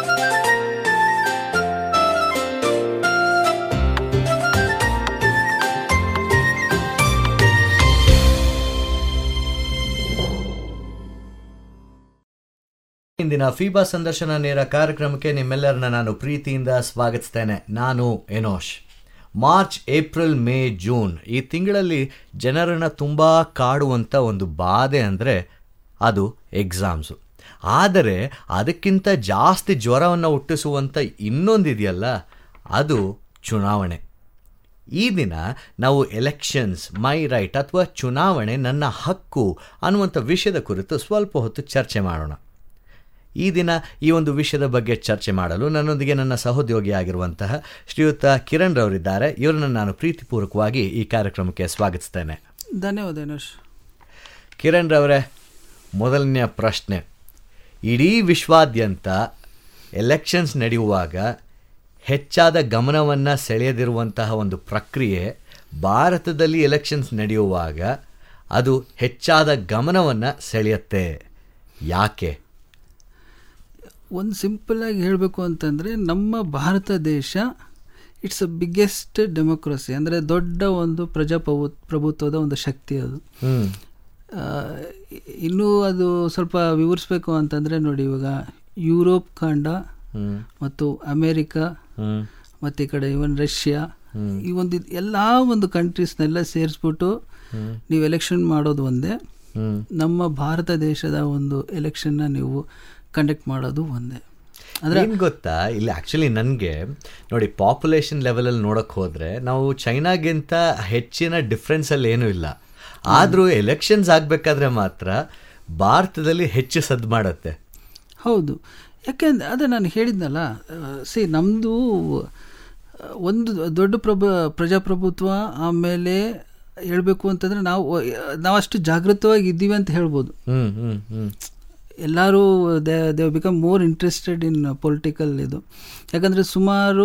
ಇಂದಿನ ಫೀಬಾ ಸಂದರ್ಶನ ನೇರ ಕಾರ್ಯಕ್ರಮಕ್ಕೆ ನಿಮ್ಮೆಲ್ಲರನ್ನ ನಾನು ಪ್ರೀತಿಯಿಂದ ಸ್ವಾಗತಿಸ್ತೇನೆ ನಾನು Enosh March April May June ಈ ತಿಂಗಳಲ್ಲಿ ಜನರನ್ನು ತುಂಬ ಕಾಡುವಂಥ ಒಂದು ಬಾಧೆ ಅಂದರೆ ಅದು ಎಕ್ಸಾಮ್ಸು ಆದರೆ ಅದಕ್ಕಿಂತ ಜಾಸ್ತಿ ಜ್ವರವನ್ನು ಹುಟ್ಟಿಸುವಂಥ ಇನ್ನೊಂದಿದೆಯಲ್ಲ ಅದು ಚುನಾವಣೆ ಈ ದಿನ ನಾವು ಎಲೆಕ್ಷನ್ಸ್ ಮೈ ರೈಟ್ ಅಥವಾ ಚುನಾವಣೆ ನನ್ನ ಹಕ್ಕು ಅನ್ನುವಂಥ ವಿಷಯದ ಕುರಿತು ಸ್ವಲ್ಪ ಹೊತ್ತು ಚರ್ಚೆ ಮಾಡೋಣ ಈ ದಿನ ಈ ಒಂದು ವಿಷಯದ ಬಗ್ಗೆ ಚರ್ಚೆ ಮಾಡಲು ನನ್ನೊಂದಿಗೆ ನನ್ನ ಸಹೋದ್ಯೋಗಿಯಾಗಿರುವಂತಹ ಶ್ರೀಯುತ ಕಿರಣ್ ರವರಿದ್ದಾರೆ ಇವರನ್ನು ನಾನು ಪ್ರೀತಿಪೂರ್ವಕವಾಗಿ ಈ ಕಾರ್ಯಕ್ರಮಕ್ಕೆ ಸ್ವಾಗತಿಸ್ತೇನೆ ಧನ್ಯವಾದ ದಿನೇಶ್ ಕಿರಣ್ ರವರೇ ಮೊದಲನೆಯ ಪ್ರಶ್ನೆ ಇಡೀ ವಿಶ್ವಾದ್ಯಂತ ಎಲೆಕ್ಷನ್ಸ್ ನಡೆಯುವಾಗ ಹೆಚ್ಚಾದ ಗಮನವನ್ನು ಸೆಳೆಯದಿರುವಂತಹ ಒಂದು ಪ್ರಕ್ರಿಯೆ ಭಾರತದಲ್ಲಿ ಎಲೆಕ್ಷನ್ಸ್ ನಡೆಯುವಾಗ ಅದು ಹೆಚ್ಚಾದ ಗಮನವನ್ನು ಸೆಳೆಯುತ್ತೆ ಯಾಕೆ ಒಂದು ಸಿಂಪಲ್ ಆಗಿ ಹೇಳಬೇಕು ಅಂತಂದರೆ ನಮ್ಮ ಭಾರತ ದೇಶ ಇಟ್ಸ್ ಅ ಬಿಗ್ಗೆಸ್ಟ್ ಡೆಮೋಕ್ರಸಿ ಅಂದರೆ ದೊಡ್ಡ ಒಂದು ಪ್ರಜಾಪ್ರಭು ಪ್ರಭುತ್ವದ ಒಂದು ಶಕ್ತಿ ಅದು ಹ್ಮ್ ಆ, ಇನ್ನೂ ಅದು ಸ್ವಲ್ಪ ವಿವರಿಸ್ಬೇಕು ಅಂತಂದರೆ ನೋಡಿ ಇವಾಗ ಯುರೋಪ್ ಖಂಡ ಹ್ಮ್ ಮತ್ತು ಅಮೇರಿಕಾ ಹ್ಮ್ ಮತ್ತು ಈ ಕಡೆ ಇವನ್ ರಷ್ಯಾ ಈ ಒಂದು ಇದ್- ಎಲ್ಲ ಒಂದು ಕಂಟ್ರೀಸ್ನೆಲ್ಲ ಸೇರಿಸ್ಬಿಟ್ಟು ನೀವು ಎಲೆಕ್ಷನ್ ಮಾಡೋದು ಒಂದೇ ಹ್ಮ್ ನಮ್ಮ ಭಾರತ ದೇಶದ ಒಂದು ಎಲೆಕ್ಷನ್ನ ನೀವು ಕಂಡಕ್ಟ್ ಮಾಡೋದು ಒಂದೇ ಅಂದರೆ ಏನ್ ಗೊತ್ತಾ ಇಲ್ಲಿ ಆಕ್ಚುಲಿ ನನಗೆ ನೋಡಿ ಪಾಪ್ಯುಲೇಷನ್ ಲೆವೆಲಲ್ಲಿ ನೋಡಕ್ ಹೋದ್ರೆ ನಾವು ಚೈನಾಗಿಂತ ಹೆಚ್ಚಿನ ಡಿಫ್ರೆನ್ಸ್ ಅಲ್ಲಿ ಏನೂ ಇಲ್ಲ ಆದ್ರೂ ಎಲೆಕ್ಷನ್ಸ್ ಆಗ್ಬೇಕಾದ್ರೆ ಮಾತ್ರ ಭಾರತದಲ್ಲಿ ಹೆಚ್ಚು ಸದ್ ಮಾಡತ್ತೆ ಹೌದು ಯಾಕೆಂದ್ರೆ ಅದೇ ನಾನು ಹೇಳಿದ್ನಲ್ಲ ಸಿ ನಮ್ಮದು ಒಂದು ದೊಡ್ಡ ಪ್ರಭ ಪ್ರಜಾಪ್ರಭುತ್ವ ಆಮೇಲೆ ಹೇಳಬೇಕು ಅಂತಂದರೆ ನಾವು ನಾವು ಅಷ್ಟು ಜಾಗೃತವಾಗಿ ಇದ್ದೀವಿ ಅಂತ ಹೇಳ್ಬೋದು ಹ್ಮ್ ಹ್ಮ್ ಹ್ಮ್ ಎಲ್ಲರೂ they they become more interested in political ಇದು ಯಾಕಂದರೆ ಸುಮಾರು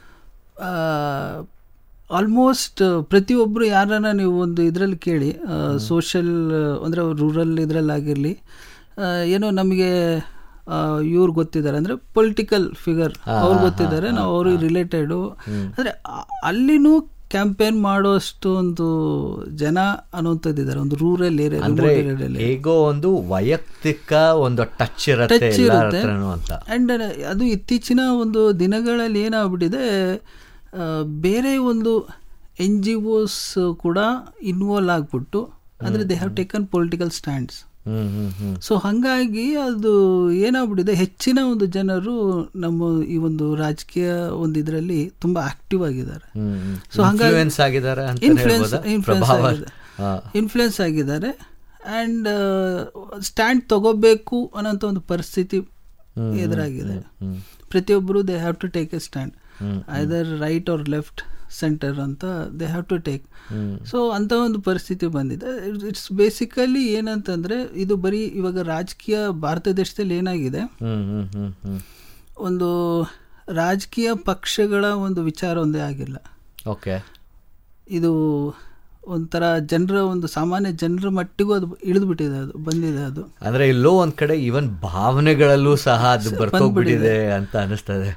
ಆಲ್ಮೋಸ್ಟ್ ಪ್ರತಿಯೊಬ್ಬರು ಯಾರನ್ನ ನೀವು ಒಂದು ಇದರಲ್ಲಿ ಕೇಳಿ ಸೋಷಲ್ ಅಂದರೆ ರೂರಲ್ ಇದರಲ್ಲಾಗಿರಲಿ ಏನೋ ನಮಗೆ ಇವ್ರು ಗೊತ್ತಿದ್ದಾರೆ ಅಂದರೆ ಪೊಲಿಟಿಕಲ್ ಫಿಗರ್ ಅವ್ರು ಗೊತ್ತಿದ್ದಾರೆ ನಾವು ಅವ್ರಿಗೆ ರಿಲೇಟೆಡು ಅಂದರೆ ಅಲ್ಲಿನೂ ಕ್ಯಾಂಪೇನ್ ಮಾಡೋಷ್ಟು ಒಂದು ಜನ ಅನ್ನುವಂಥದ್ದು ಇದ್ದಾರೆ ಒಂದು ರೂರಲ್ ಏರಿಯಾ ಅಂದ್ರೆ ಹೇಗೋ ಒಂದು ವೈಯಕ್ತಿಕ ಒಂದು ಟಚ್ ಇರತ್ತೆ ಟಚ್ ಎಲ್ಲರ ಇರುತ್ತೆ ಹತ್ರನೂ ಅಂತ ಆ್ಯಂಡ್ ಅದು ಇತ್ತೀಚಿನ ಒಂದು ದಿನಗಳಲ್ಲಿ ಏನಾಗ್ಬಿಟ್ಟಿದೆ ಆ, ಬೇರೆ ಒಂದು ಎನ್ ಜಿ ಒಸ್ ಕೂಡ ಇನ್ವಾಲ್ವ್ ಆಗಿಬಿಟ್ಟು ಅಂದರೆ they have taken political stands hmm hmm hmm so ಹಾಗಾಗಿ ಅದು ಏನಾಗ್ಬಿಟ್ಟಿದೆ ಹೆಚ್ಚಿನ ಒಂದು ಜನರು ನಮ್ಮ ಈ ಒಂದು ರಾಜಕೀಯ ಒಂದು ಇದರಲ್ಲಿ ತುಂಬ ಆಕ್ಟಿವ್ ಆಗಿದ್ದಾರೆ ಹ್ಮ್ ಸೊ ಹಾಗಾಗಿ ಇನ್ಫ್ಲೂಯೆನ್ಸ್ ಆಗಿದ್ದಾರೆ ಅಂತ ಇನ್ಫ್ಲುಯೆನ್ಸ್ ಹೇಳ್ಬೋದಾ? ಇನ್ಫ್ಲುಯೆನ್ಸ್ ಪ್ರಭಾವ ಆಗಿದೆ ಹಾ. ಇನ್ಫ್ಲುಯೆನ್ಸ್ ಆಗಿದ್ದಾರೆ ಆ್ಯಂಡ್ ಸ್ಟ್ಯಾಂಡ್ ತಗೋಬೇಕು ಅನ್ನೋಂಥ ಒಂದು ಪರಿಸ್ಥಿತಿ ಎದುರಾಗಿದೆ ಹ್ಮ್ ಪ್ರತಿಯೊಬ್ಬರು they have to take a stand either right or left centre ಅಂತ they have to take hmm so ಅಂಥ ಒಂದು ಪರಿಸ್ಥಿತಿ ಬಂದಿದೆ ಇಟ್ಸ್ ಬೇಸಿಕಲಿ ಏನಂತಂದರೆ ಇದು ಬರೀ ಇವಾಗ ರಾಜಕೀಯ ಭಾರತ ದೇಶದಲ್ಲಿ ಏನಾಗಿದೆ ಹ್ಮ್ ಹ್ಮ್ ಹ್ಮ್ ಹ್ಮ್ ಒಂದು ರಾಜಕೀಯ ಪಕ್ಷಗಳ ಒಂದು ವಿಚಾರ ಒಂದೇ ಆಗಿಲ್ಲ ಓಕೆ ಇದು ಒಂಥರ ಜನರ ಒಂದು ಸಾಮಾನ್ಯ ಜನರ ಮಟ್ಟಿಗೂ ಅದು ಇಳಿದು ಬಿಟ್ಟಿದೆ ಅದು ಬಂದಿದೆ ಅದು ಅಂದ್ರೆ ಎಲ್ಲೋ ಒಂದ್ ಕಡೆ ಈವನ್ ಭಾವನೆಗಳಲ್ಲೂ ಸಹ ಅದು ಬರ್ತೋಗ್ಬಿಟ್ಟಿದೆ ಅಂತ ಅನಿಸ್ತದೆ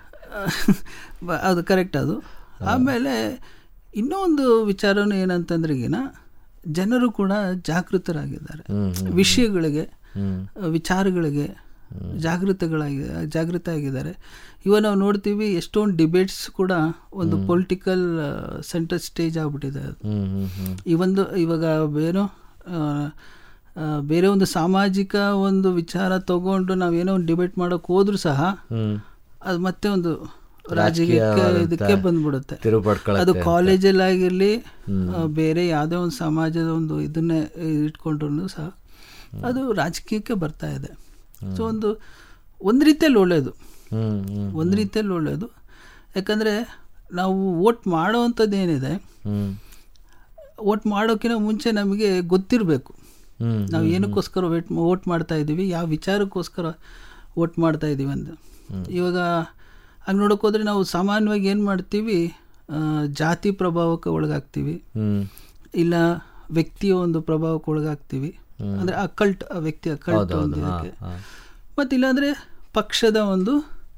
ಬ- ಅದು ಕರೆಕ್ಟ್ ಅದು ಆಮೇಲೆ ಇನ್ನೂ ಒಂದು ವಿಚಾರನೂ ಏನಂತಂದ್ರೆ ಈಗಿನ ಜನರು ಕೂಡ ಜಾಗೃತರಾಗಿದ್ದಾರೆ ಹ್ಮ್ ವಿಷಯಗಳಿಗೆ ಹ್ಮ್ ವಿಚಾರಗಳಿಗೆ ಜಾಗೃತಗಳಾಗಿ ಜಾಗೃತ ಆಗಿದ್ದಾರೆ ಇವಾಗ ನಾವು ನೋಡ್ತೀವಿ ಎಷ್ಟೊಂದು ಡಿಬೇಟ್ಸ್ ಕೂಡ ಒಂದು ಪೊಲಿಟಿಕಲ್ ಸೆಂಟರ್ ಸ್ಟೇಜ್ ಆಗ್ಬಿಟ್ಟಿದೆ ಅದು ಹ್ಮ್ ಹ್ಮ್ ಹ್ಮ್ ಈ ಒಂದು ಇವಾಗ ಏನೋ ಆ, ಆ, ಬೇರೆ ಒಂದು ಸಾಮಾಜಿಕ ಒಂದು ವಿಚಾರ ತಗೊಂಡು ನಾವೇನೋ ಒಂದು ಡಿಬೇಟ್ ಮಾಡೋಕೆ ಹೋದ್ರೂ ಸಹ ಹ್ಮ್ ಅದು ಮತ್ತೆ ಒಂದು ರಾಜಕೀಯಕ್ಕೆ ಇದಕ್ಕೆ ಬಂದ್ಬಿಡುತ್ತೆ ತಿರುವು ಪಡ್ಕೊಳತ್ತೆ ಅದು ಕಾಲೇಜಲ್ಲಿ ಆಗಿರಲಿ ಬೇರೆ ಯಾವುದೇ ಒಂದು ಸಮಾಜದ ಒಂದು ಇದನ್ನೇ ಇಟ್ಕೊಂಡ್ರು ಸಹ ಅದು ರಾಜಕೀಯಕ್ಕೆ ಬರ್ತಾ ಇದೆ ಸೊ ಒಂದು ಒಂದು ರೀತಿಯಲ್ಲಿ ಒಳ್ಳೆಯದು ಹ್ಮ್ ಹ್ಮ್ ಒಂದು ರೀತಿಯಲ್ಲಿ ಒಳ್ಳೆಯದು ಯಾಕಂದರೆ ನಾವು ವೋಟ್ ಮಾಡೋವಂಥದ್ದು ಏನಿದೆ ಹ್ಮ್ ವೋಟ್ ಮಾಡೋಕ್ಕಿಂತ ಮುಂಚೆ ನಮಗೆ ಗೊತ್ತಿರಬೇಕು ಹ್ಮ್ ನಾವು ಏನಕ್ಕೋಸ್ಕರ ವೇಟ್ ವೋಟ್ ಮಾಡ್ತಾ ಇದ್ದೀವಿ ಯಾವ ವಿಚಾರಕ್ಕೋಸ್ಕರ ವೋಟ್ ಮಾಡ್ತಾ ಇದ್ದೀವಿ ಅಂತ ಇವಾಗ ಹಂಗೆ ನೋಡೋಕೆ ಹೋದರೆ ನಾವು ಸಾಮಾನ್ಯವಾಗಿ ಏನು ಮಾಡ್ತೀವಿ ಆ, ಜಾತಿ ಪ್ರಭಾವಕ್ಕೆ ಒಳಗಾಗ್ತೀವಿ ಹ್ಮ್ ಇಲ್ಲ ವ್ಯಕ್ತಿಯ ಒಂದು ಪ್ರಭಾವಕ್ಕೆ ಒಳಗಾಗ್ತೀವಿ ಅಂದರೆ ಅಕಲ್ಟ್ ಆ ವ್ಯಕ್ತಿ ಅಕಲ್ಟ್ ಒಂದು ಇದಕ್ಕೆ ಹಾ. ಮತ್ತು ಇಲ್ಲಾಂದರೆ ಪಕ್ಷದ ಒಂದು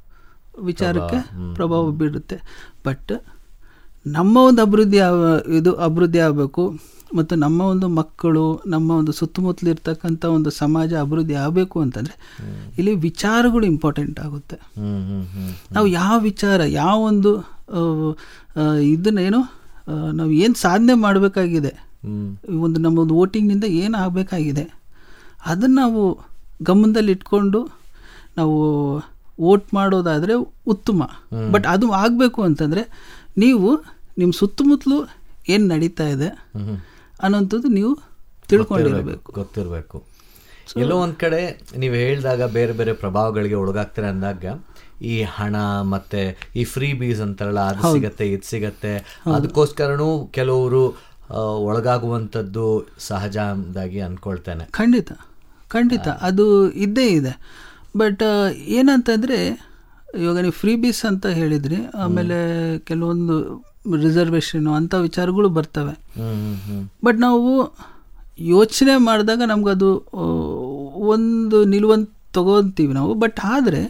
ವಿಚಾರಕ್ಕೆ ಪ್ರಭಾವ ಬೀರುತ್ತೆ ಬಟ್ ನಮ್ಮ ಒಂದು ಅಭಿವೃದ್ಧಿ ಆಗ- ಇದು ಅಭಿವೃದ್ಧಿ ಆಗಬೇಕು ಮತ್ತು ನಮ್ಮ ಒಂದು ಮಕ್ಕಳು ನಮ್ಮ ಒಂದು ಸುತ್ತಮುತ್ತಲು ಇರ್ತಕ್ಕಂಥ ಒಂದು ಸಮಾಜ ಅಭಿವೃದ್ಧಿ ಆಗಬೇಕು ಅಂತಂದರೆ ಇಲ್ಲಿ ವಿಚಾರಗಳು ಇಂಪಾರ್ಟೆಂಟ್ ಆಗುತ್ತೆ ಹ್ಮ್ ಹ್ಮ್ ಹ್ಮ್ ನಾವು ಯಾವ ವಿಚಾರ ಯಾವ ಒಂದು ಆ, ಆ, ಇದನ್ನೇನು ಆ, ನಾವು ಏನು ಸಾಧನೆ ಮಾಡಬೇಕಾಗಿದೆ ಹ್ಮ್ ಈ ಒಂದು ನಮ್ಮ ಒಂದು ವೋಟಿಂಗ್ನಿಂದ ಏನು ಆಗಬೇಕಾಗಿದೆ ಅದನ್ನು ನಾವು ಗಮನದಲ್ಲಿ ಇಟ್ಕೊಂಡು ನಾವು ವೋಟ್ ಮಾಡೋದಾದರೆ ಉತ್ತಮ ಬಟ್ ಅದು ಆಗಬೇಕು ಅಂತಂದರೆ ನೀವು ನಿಮ್ಮ ಸುತ್ತಮುತ್ತಲು ಏನು ನಡೀತಾ ಇದೆ ಹ್ಮ್ ಹ್ಮ್ ಅನ್ನೋಂಥದ್ದು ನೀವು ತಿಳ್ಕೊಂಡಿರಬೇಕು ಗೊತ್ತಿರಬೇಕು ಎಲ್ಲೋ ಒಂದ್ ಕಡೆ ನೀವು ಹೇಳಿದಾಗ ಬೇರೆ ಬೇರೆ ಪ್ರಭಾವಗಳಿಗೆ ಒಳಗಾಗ್ತಾರೆ ಅಂದಾಗ ಈ ಹಣ ಮತ್ತೆ ಈ ಫ್ರೀ ಬೀಸ್ ಅಂತಾರಲ್ಲ ಅದು ಸಿಗತ್ತೆ ಇದು ಸಿಗತ್ತೆ ಅದಕ್ಕೋಸ್ಕರನೂ ಕೆಲವರು ಆ, ಒಳಗಾಗುವಂಥದ್ದು ಸಹಜ ಅಂದಾಗಿ ಅನ್ಕೊಳ್ತೇನೆ ಖಂಡಿತ ಖಂಡಿತ ಅದು ಇದ್ದೇ ಇದೆ ಬಟ್ ಏನಂತಂದರೆ ಇವಾಗ ನೀವು ಫ್ರೀ ಬೀಸ್ ಅಂತ ಹೇಳಿದ್ರಿ ಆಮೇಲೆ ಕೆಲವೊಂದು ರಿಸರ್ವೇಷನು ಅಂಥ ವಿಚಾರಗಳು ಬರ್ತವೆ ಹ್ಮ್ ಹ್ಮ್ ಹ್ಮ್ ಬಟ್ ನಾವು ಯೋಚನೆ ಮಾಡಿದಾಗ ನಮಗದು ಆ, ಒಂದು ನಿಲುವನ್ನು ತಗೋತೀವಿ ನಾವು ಬಟ್ ಆದರೆ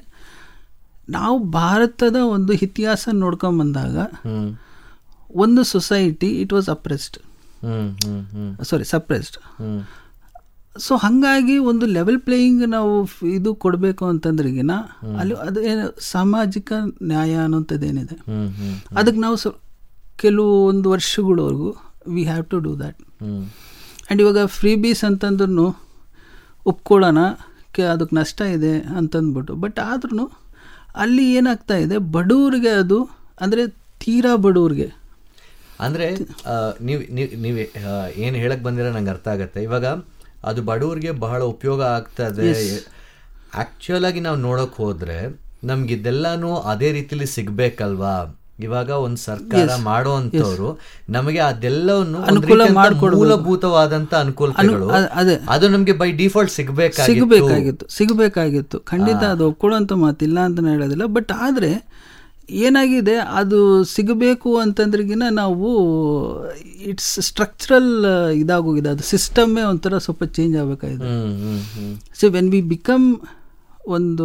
ನಾವು ಭಾರತದ ಒಂದು ಇತಿಹಾಸ ನೋಡ್ಕೊಂಬಂದಾಗ ಹ್ಮ್ ಒಂದು society it was oppressed hmm hmm hmm sorry suppressed hmm so ಹಾಗಾಗಿ ಒಂದು ಲೆವೆಲ್ ಪ್ಲೇಯಿಂಗ್ ನಾವು ಫ್- ಇದು ಕೊಡಬೇಕು ಅಂತಂದ್ರಿಗಿನ ಅಲ್ಲಿ ಅದು ಏನು ಸಾಮಾಜಿಕ ನ್ಯಾಯ ಅನ್ನೋಂಥದ್ದೇನಿದೆ ಹ್ಮ್ ಹ್ಮ್ ಅದಕ್ಕೆ ನಾವು ಸ್ವ ಕೆಲವೊಂದು ವರ್ಷಗಳವರೆಗೂ we have to do that hmm and ಇವಾಗ ಫ್ರೀ ಬೀಸ್ ಅಂತಂದ್ರೂ ಒಪ್ಕೊಳ್ಳೋಣ ಕೆ ಅದಕ್ಕೆ ನಷ್ಟ ಇದೆ ಅಂತಂದ್ಬಿಟ್ಟು ಬಟ್ ಆದ್ರೂ ಅಲ್ಲಿ ಏನಾಗ್ತಾ ಇದೆ ಬಡವ್ರಿಗೆ ಅದು ಅಂದರೆ ತೀರಾ ಬಡವ್ರಿಗೆ ಅಂದ್ರೆ ಆ, ನೀವ್ ನೀವ್ ನೀವ್ ಆ, ಏನ್ ಹೇಳಕ್ ಬಂದಿರೋ ನಂಗೆ ಅರ್ಥ ಆಗತ್ತೆ ಇವಾಗ ಅದು ಬಡವರಿಗೆ ಬಹಳ ಉಪಯೋಗ ಆಗ್ತದೆ ಆಕ್ಚುಯಲ್ ಆಗಿ ನಾವು ನೋಡಕ್ ಹೋದ್ರೆ ನಮ್ಗೆ ಇದೆಲ್ಲಾನು ಅದೇ ರೀತಿಲಿ ಸಿಗ್ಬೇಕಲ್ವಾ ಇವಾಗ ಒಂದ್ ಸರ್ಕಾರ ಮಾಡುವಂತವ್ರು ನಮಗೆ ಅದೆಲ್ಲವನ್ನು ಒಂದ್ ರೀತಿಯಂತ ಮೂಲಭೂತವಾದಂತ ಅನುಕೂಲತೆಗಳು ಅ- ಅದೇ ಅದು ನಮ್ಗೆ ಬೈ ಡಿಫಾಲ್ಟ್ ಸಿಗ್ಬೇಕಾಗಿತ್ತು ಸಿಗಬೇಕಾಗಿತ್ತು ಸಿಗಬೇಕಾಗಿತ್ತು ಖಂಡಿತ ಅದು ಒಪ್ಕೊಳ್ಳೋಂಥ ಮಾತಿಲ್ಲ ಅಂತ ನಾನು ಹೇಳೋದಿಲ್ಲ ಬಟ್ ಆದರೆ ಏನಾಗಿದೆ ಅದು ಸಿಗಬೇಕು ಅಂತಂದ್ರಿಗಿನ ನಾವು ಇಟ್ಸ್ ಸ್ಟ್ರಕ್ಚರಲ್ ಇದಾಗೋಗಿದೆ ಅದು ಸಿಸ್ಟಮ್ಮೇ ಒಂಥರ ಸ್ವಲ್ಪ ಚೇಂಜ್ ಆಗಬೇಕಾಗಿದೆ hmm hmm hmm so when we become ಒಂದು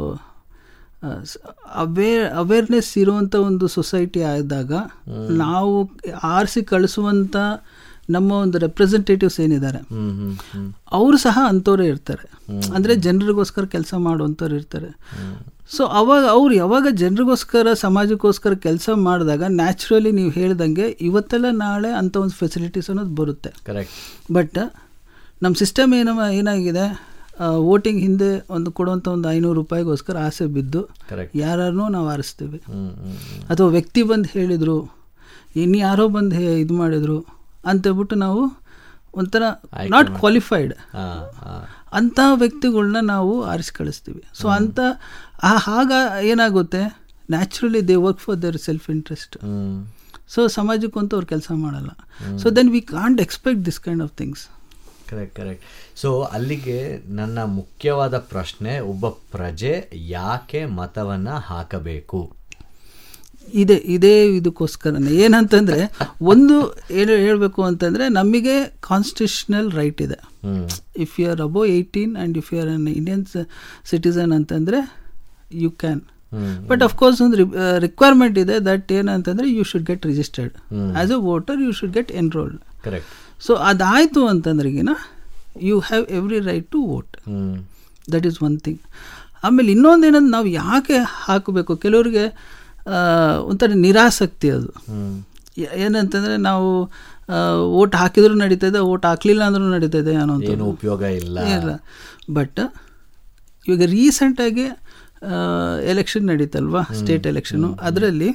ಅವೇರ್ ಅವೇರ್ನೆಸ್ ಇರುವಂಥ ಒಂದು ಸೊಸೈಟಿ ಆದಾಗ ನಾವು ಆರಿಸಿ ಕಳಿಸುವಂಥ ನಮ್ಮ ಒಂದು ರೆಪ್ರೆಸೆಂಟೇಟಿವ್ಸ್ ಏನಿದ್ದಾರೆ ಹ್ಮ್ ಹ್ಮ್ ಹ್ಮ್ ಅವರು ಸಹ ಅಂಥವ್ರೇ ಇರ್ತಾರೆ ಅಂದರೆ ಜನರಿಗೋಸ್ಕರ ಕೆಲಸ ಮಾಡುವಂಥವ್ರು ಇರ್ತಾರೆ ಸೊ ಅವಾಗ ಅವ್ರು ಯಾವಾಗ ಜನರಿಗೋಸ್ಕರ ಸಮಾಜಕ್ಕೋಸ್ಕರ ಕೆಲಸ ಮಾಡಿದಾಗ ನ್ಯಾಚುರಲಿ ನೀವು ಹೇಳ್ದಂಗೆ ಇವತ್ತೆಲ್ಲ ನಾಳೆ ಅಂಥ ಒಂದು ಫೆಸಿಲಿಟೀಸ್ ಅನ್ನೋದು ಬರುತ್ತೆ ಕರೆಕ್ಟ್ ಬಟ್ ನಮ್ಮ ಸಿಸ್ಟಮ್ ಏನೋ ಏನಾಗಿದೆ ವೋಟಿಂಗ್ ಹಿಂದೆ ಒಂದು ಕೊಡುವಂಥ ಒಂದು ಐನೂರು ರೂಪಾಯಿಗೋಸ್ಕರ ಆಸೆ ಬಿದ್ದು ಕರೆಕ್ಟ್ ಯಾರನ್ನೂ ನಾವು ಆರಿಸ್ತೀವಿ ಹ್ಮ್ ಹ್ಮ್ ಹ್ಮ್ ಅಥವಾ ವ್ಯಕ್ತಿ ಬಂದು ಹೇಳಿದರು ಇನ್ನು ಯಾರೋ ಬಂದು ಹೇ ಇದು ಮಾಡಿದರು ಅಂತೇಳ್ಬಿಟ್ಟು ನಾವು ಒಂಥರ ನಾಟ್ ಕ್ವಾಲಿಫೈಡ್ ಹಾ ಹಾ ಅಂಥ ವ್ಯಕ್ತಿಗಳ್ನ ನಾವು ಆರಿಸಿ ಕಳಿಸ್ತೀವಿ ಸೊ ಅಂಥ ಆ ಆಗ ಏನಾಗುತ್ತೆ naturally they work for their self interest hmm so ಸಮಾಜಕ್ಕಂತೂ ಅವ್ರು ಕೆಲಸ ಮಾಡಲ್ಲ so then we can't expect this kind of things correct correct so ಅಲ್ಲಿಗೆ ನನ್ನ ಮುಖ್ಯವಾದ ಪ್ರಶ್ನೆ ಒಬ್ಬ ಪ್ರಜೆ ಯಾಕೆ ಮತವನ್ನ ಹಾಕಬೇಕು ಇದೆ ಇದೇ ಇದಕ್ಕೋಸ್ಕರನೇ ಏನಂತಂದರೆ ಒಂದು ಏನು ಹೇಳಬೇಕು ಅಂತಂದರೆ ನಮಗೆ ಕಾನ್ಸ್ಟಿಟ್ಯೂಷನಲ್ ರೈಟ್ ಇದೆ hmm if you are above eighteen and if you are an Indian citizen ಅಂತಂದರೆ you can hmm but of course ಒಂದು ರಿಕ್ವೈರ್ಮೆಂಟ್ ಇದೆ ದಟ್ ಏನಂತಂದರೆ you should get registered as a voter you should get enrolled correct so ಅದಾಯಿತು ಅಂತಂದ್ರಿಗಿನ you have every right to vote hmm that is one thing ಆಮೇಲೆ ಇನ್ನೊಂದು ಏನಂದ್ರೆ ನಾವು ಯಾಕೆ ಹಾಕಬೇಕು ಕೆಲವ್ರಿಗೆ ಆ, ಒಂಥರ ನಿರಾಸಕ್ತಿ ಅದು ಹ್ಮ್ ಏ- ಏನಂತಂದರೆ ನಾವು ಓಟ್ ಹಾಕಿದ್ರು ನಡೀತದೆ ಓಟ್ ಹಾಕ್ಲಿಲ್ಲ ಅಂದ್ರೂ ನಡೀತದೆ ಅನ್ನೋ ಏನು ಉಪಯೋಗ ಇಲ್ಲ ಇಲ್ಲ ಬಟ್ ಇವಾಗ ರೀಸೆಂಟಾಗಿ ಎಲೆಕ್ಷನ್ ನಡೀತಲ್ವಾ ಸ್ಟೇಟ್ ಎಲೆಕ್ಷನು ಅದರಲ್ಲಿ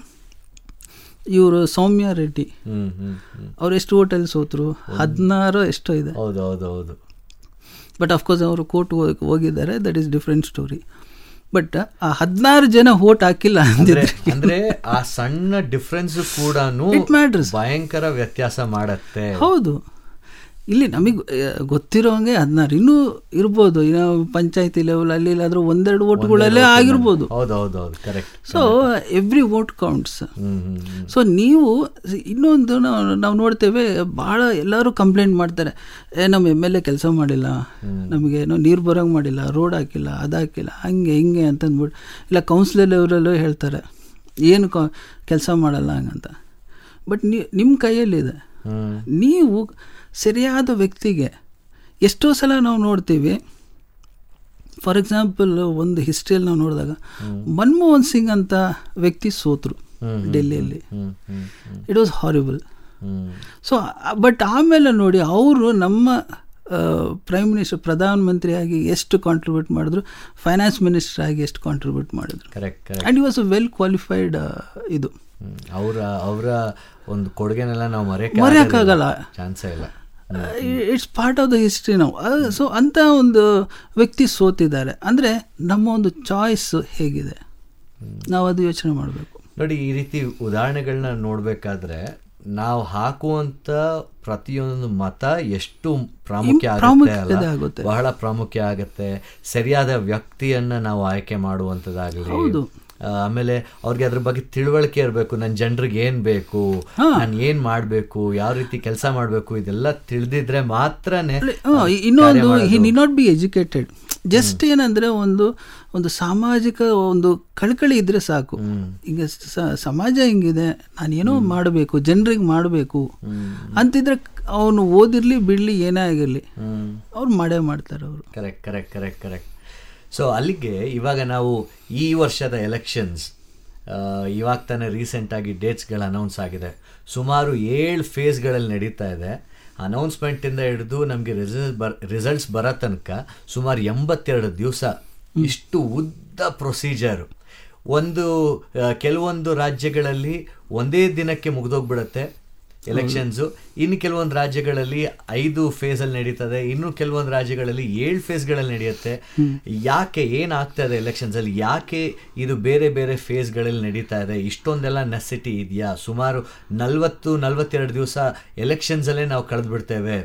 ಇವರು ಸೌಮ್ಯ ರೆಡ್ಡಿ ಹ್ಮ್ ಹ್ಮ್ ಹ್ಮ್ ಅವ್ರು ಎಷ್ಟು ಓಟಲ್ಲಿ ಸೋತರು ಹದಿನಾರು ಎಷ್ಟೋ ಇದೆ ಹೌದು ಹೌದು ಹೌದು ಬಟ್ ಅಫ್ಕೋರ್ಸ್ ಅವರು ಕೋರ್ಟ್ ಹೋಗಿದ್ದಾರೆ that is different story but ಆ ಹದಿನಾರು ಜನ ಓಟ್ ಹಾಕಿಲ್ಲ ಅಂದ್ರೆ ಅಂದಿದ್ರೆ ಅಂದ್ರೆ ಆ ಸಣ್ಣ ಡಿಫ್ರೆನ್ಸ್ ಕೂಡ It matters. ಭಯಂಕರ ವ್ಯತ್ಯಾಸ ಮಾಡತ್ತೆ ಹೌದು ಇಲ್ಲಿ ನಮಗೆ ಗೊತ್ತಿರೋಂಗೆ ಹದಿನಾರು ಇನ್ನೂ ಇರ್ಬೋದು ಇನ್ನು ಪಂಚಾಯತಿ ಲೆವೆಲ್ ಅಲ್ಲಿ ಇಲ್ಲಾದ್ರೂ ಒಂದೆರಡು ಓಟ್ಗಳಲ್ಲೇ ಆಗಿರ್ಬೋದು ಹೌದು ಹೌದು ಹೌದು correct so every vote counts hmm hmm hmm so ನೀವು ಇನ್ನೊಂದು ನಾವು ನಾವು ನೋಡ್ತೇವೆ ಭಾಳ ಎಲ್ಲರೂ ಕಂಪ್ಲೇಂಟ್ ಮಾಡ್ತಾರೆ ಏ ನಮ್ಮ ಎಮ್ ಎಲ್ ಎ ಕೆಲಸ ಮಾಡಿಲ್ಲ ನಮಗೆ ಏನೋ ನೀರು ಬರೋಂಗೆ ಮಾಡಿಲ್ಲ ರೋಡ್ ಹಾಕಿಲ್ಲ ಅದು ಹಾಕಿಲ್ಲ ಹಂಗೆ ಹಿಂಗೆ ಅಂತಂದ್ಬಿಟ್ಟು ಇಲ್ಲ ಕೌನ್ಸಿಲರ್ ಲೆವೆಲಲ್ಲೂ ಹೇಳ್ತಾರೆ ಏನು ಕೆಲಸ ಮಾಡಲ್ಲ ಹಂಗಂತ ಬಟ್ ನೀ ನಿಮ್ಮ ಕೈಯಲ್ಲಿದೆ ಹ್ಮ್ ನೀವು ಸರಿಯಾದ ವ್ಯಕ್ತಿಗೆ ಎಷ್ಟೋ ಸಲ ನಾವು ನೋಡ್ತೀವಿ ಫಾರ್ ಎಕ್ಸಾಂಪಲ್ ಒಂದು ಹಿಸ್ಟ್ರಿಯಲ್ಲಿ ನಾವು ನೋಡಿದಾಗ ಮನಮೋಹನ್ ಸಿಂಗ್ ಅಂತ ವ್ಯಕ್ತಿ ಸೋತರು ಹ್ಮ್, ಡೆಲ್ಲಿಯಲ್ಲಿ hmm hmm hmm it was horrible hmm so but ಆಮೇಲೆ ನೋಡಿ ಅವರು ನಮ್ಮ ಪ್ರೈಮ್ ಮಿನಿಸ್ಟರ್ ಪ್ರಧಾನಮಂತ್ರಿಯಾಗಿ ಎಷ್ಟು ಕಾಂಟ್ರಿಬ್ಯೂಟ್ ಮಾಡಿದ್ರು ಫೈನಾನ್ಸ್ ಮಿನಿಸ್ಟರ್ ಆಗಿ ಎಷ್ಟು ಕಾಂಟ್ರಿಬ್ಯೂಟ್ ಮಾಡಿದ್ರು ಕರೆಕ್ಟ್ ಕರೆಕ್ಟ್ ಆ್ಯಂಡ್ ಈ ವಾಸ್ ಅ ವೆಲ್ ಕ್ವಾಲಿಫೈಡ್ ಇದು ಅವರ ಅವರ ಒಂದು ಕೊಡುಗೆನೆಲ್ಲ ನಾವು ಮರೆಯೋಕ್ಕಾಗಲ್ಲ. ಚಾನ್ಸೇ ಇಲ್ಲ it's part of the history ನಾವು ಸೊ ಅಂಥ ಒಂದು ವ್ಯಕ್ತಿ ಸೋತಿದ್ದಾರೆ ಅಂದರೆ ನಮ್ಮ ಒಂದು ಚಾಯ್ಸ್ ಹೇಗಿದೆ ನಾವು ಅದು ಯೋಚನೆ ಮಾಡಬೇಕು ನೋಡಿ ಈ ರೀತಿ ಉದಾಹರಣೆಗಳನ್ನ ನೋಡ್ಬೇಕಾದ್ರೆ ನಾವು ಹಾಕುವಂತ ಪ್ರತಿಯೊಂದು ಮತ ಎಷ್ಟು ಪ್ರಾಮುಖ್ಯ ಆಗುತ್ತೆ ಪ್ರಾಮುಖ್ಯತೆ ಅಲ್ಲ ಆಗುತ್ತೆ. ಬಹಳ ಪ್ರಾಮುಖ್ಯ ಆಗುತ್ತೆ ಸರಿಯಾದ ವ್ಯಕ್ತಿಯನ್ನ ನಾವು ಆಯ್ಕೆ ಮಾಡುವಂತದ್ದಾಗಲಿ ಹೌದು. ಆಮೇಲೆ ಅವ್ರಿಗೆ ಅದ್ರ ಬಗ್ಗೆ ತಿಳುವಳಿಕೆ ಇರಬೇಕು ನನ್ನ ಜನರಿಗೆ ಏನ್ ಬೇಕು ನಾನು ಏನ್ ಮಾಡ್ಬೇಕು ಯಾವ ರೀತಿ ಕೆಲಸ ಮಾಡ್ಬೇಕು ಇದೆಲ್ಲ ತಿಳಿದಿದ್ರೆ ಮಾತ್ರನೇ ಹಾ, ಇನ್ನೊಂದು ಹಿ ನಿ ನಾಟ್ ಬಿ ಎಜುಕೇಟೆಡ್ ಜಸ್ಟ್ ಏನಂದ್ರೆ ಒಂದು ಒಂದು ಸಾಮಾಜಿಕ ಒಂದು ಕಳಕಳಿ ಇದ್ರೆ ಸಾಕು ಈಗ ಸ- ಸಮಾಜ ಹಿಂಗಿದೆ ನಾನೇನೋ ಮಾಡಬೇಕು ಜನರಿಗೆ ಮಾಡಬೇಕು ಅಂತಿದ್ರೆ ಅವನು ಓದಿರ್ಲಿ ಬಿಡ್ಲಿ ಏನೇ ಆಗಿರ್ಲಿ ಹ್ಮ್ ಅವ್ರು ಮಾಡೇ ಮಾಡ್ತಾರೆ ಅವರು correct correct correct correct so ಅಲ್ಲಿಗೆ ಇವಾಗ ನಾವು ಈ ವರ್ಷದ ಎಲೆಕ್ಷನ್ಸ್ ಇವಾಗ ತಾನೇ ರೀಸೆಂಟಾಗಿ ಡೇಟ್ಸ್ಗಳು ಅನೌನ್ಸ್ ಆಗಿದೆ ಸುಮಾರು ಏಳು ಫೇಸ್ಗಳಲ್ಲಿ ನಡೀತಾ ಇದೆ ಅನೌನ್ಸ್ಮೆಂಟಿಂದ ಹಿಡಿದು ನಮಗೆ ರಿಸಲ್ಟ್ ಬರ್ ರಿಸಲ್ಟ್ಸ್ ಬರೋ ತನಕ ಸುಮಾರು ಎಂಬತ್ತೆರಡು ದಿವಸ ಇಷ್ಟು ಉದ್ದ ಪ್ರೊಸೀಜರು ಒಂದು ಆ, ಕೆಲವೊಂದು ರಾಜ್ಯಗಳಲ್ಲಿ ಒಂದೇ ದಿನಕ್ಕೆ ಮುಗಿದೋಗ್ಬಿಡುತ್ತೆ ಎಲೆಕ್ಷನ್ಸು ಇನ್ನು ಕೆಲವೊಂದು ರಾಜ್ಯಗಳಲ್ಲಿ ಐದು ಫೇಸಲ್ಲಿ ನಡೀತದೆ ಇನ್ನು ಕೆಲವೊಂದು ರಾಜ್ಯಗಳಲ್ಲಿ ಏಳು ಫೇಸ್ಗಳಲ್ಲಿ ನಡೆಯುತ್ತೆ ಯಾಕೆ ಏನಾಗ್ತಾ ಇದೆ ಎಲೆಕ್ಷನ್ಸ್ ಅಲ್ಲಿ ಯಾಕೆ ಇದು ಬೇರೆ ಬೇರೆ ಫೇಸ್ಗಳಲ್ಲಿ ನಡೀತಾ ಇದೆ ಇಷ್ಟೊಂದೆಲ್ಲ ನೆಸಿಟಿ ಇದೆಯಾ ಸುಮಾರು ನಲ್ವತ್ತು ನಲ್ವತ್ತೆರಡು ದಿವಸ ಎಲೆಕ್ಷನ್ಸಲ್ಲೇ ನಾವು ಕಳೆದು ಬಿಡ್ತೇವೆ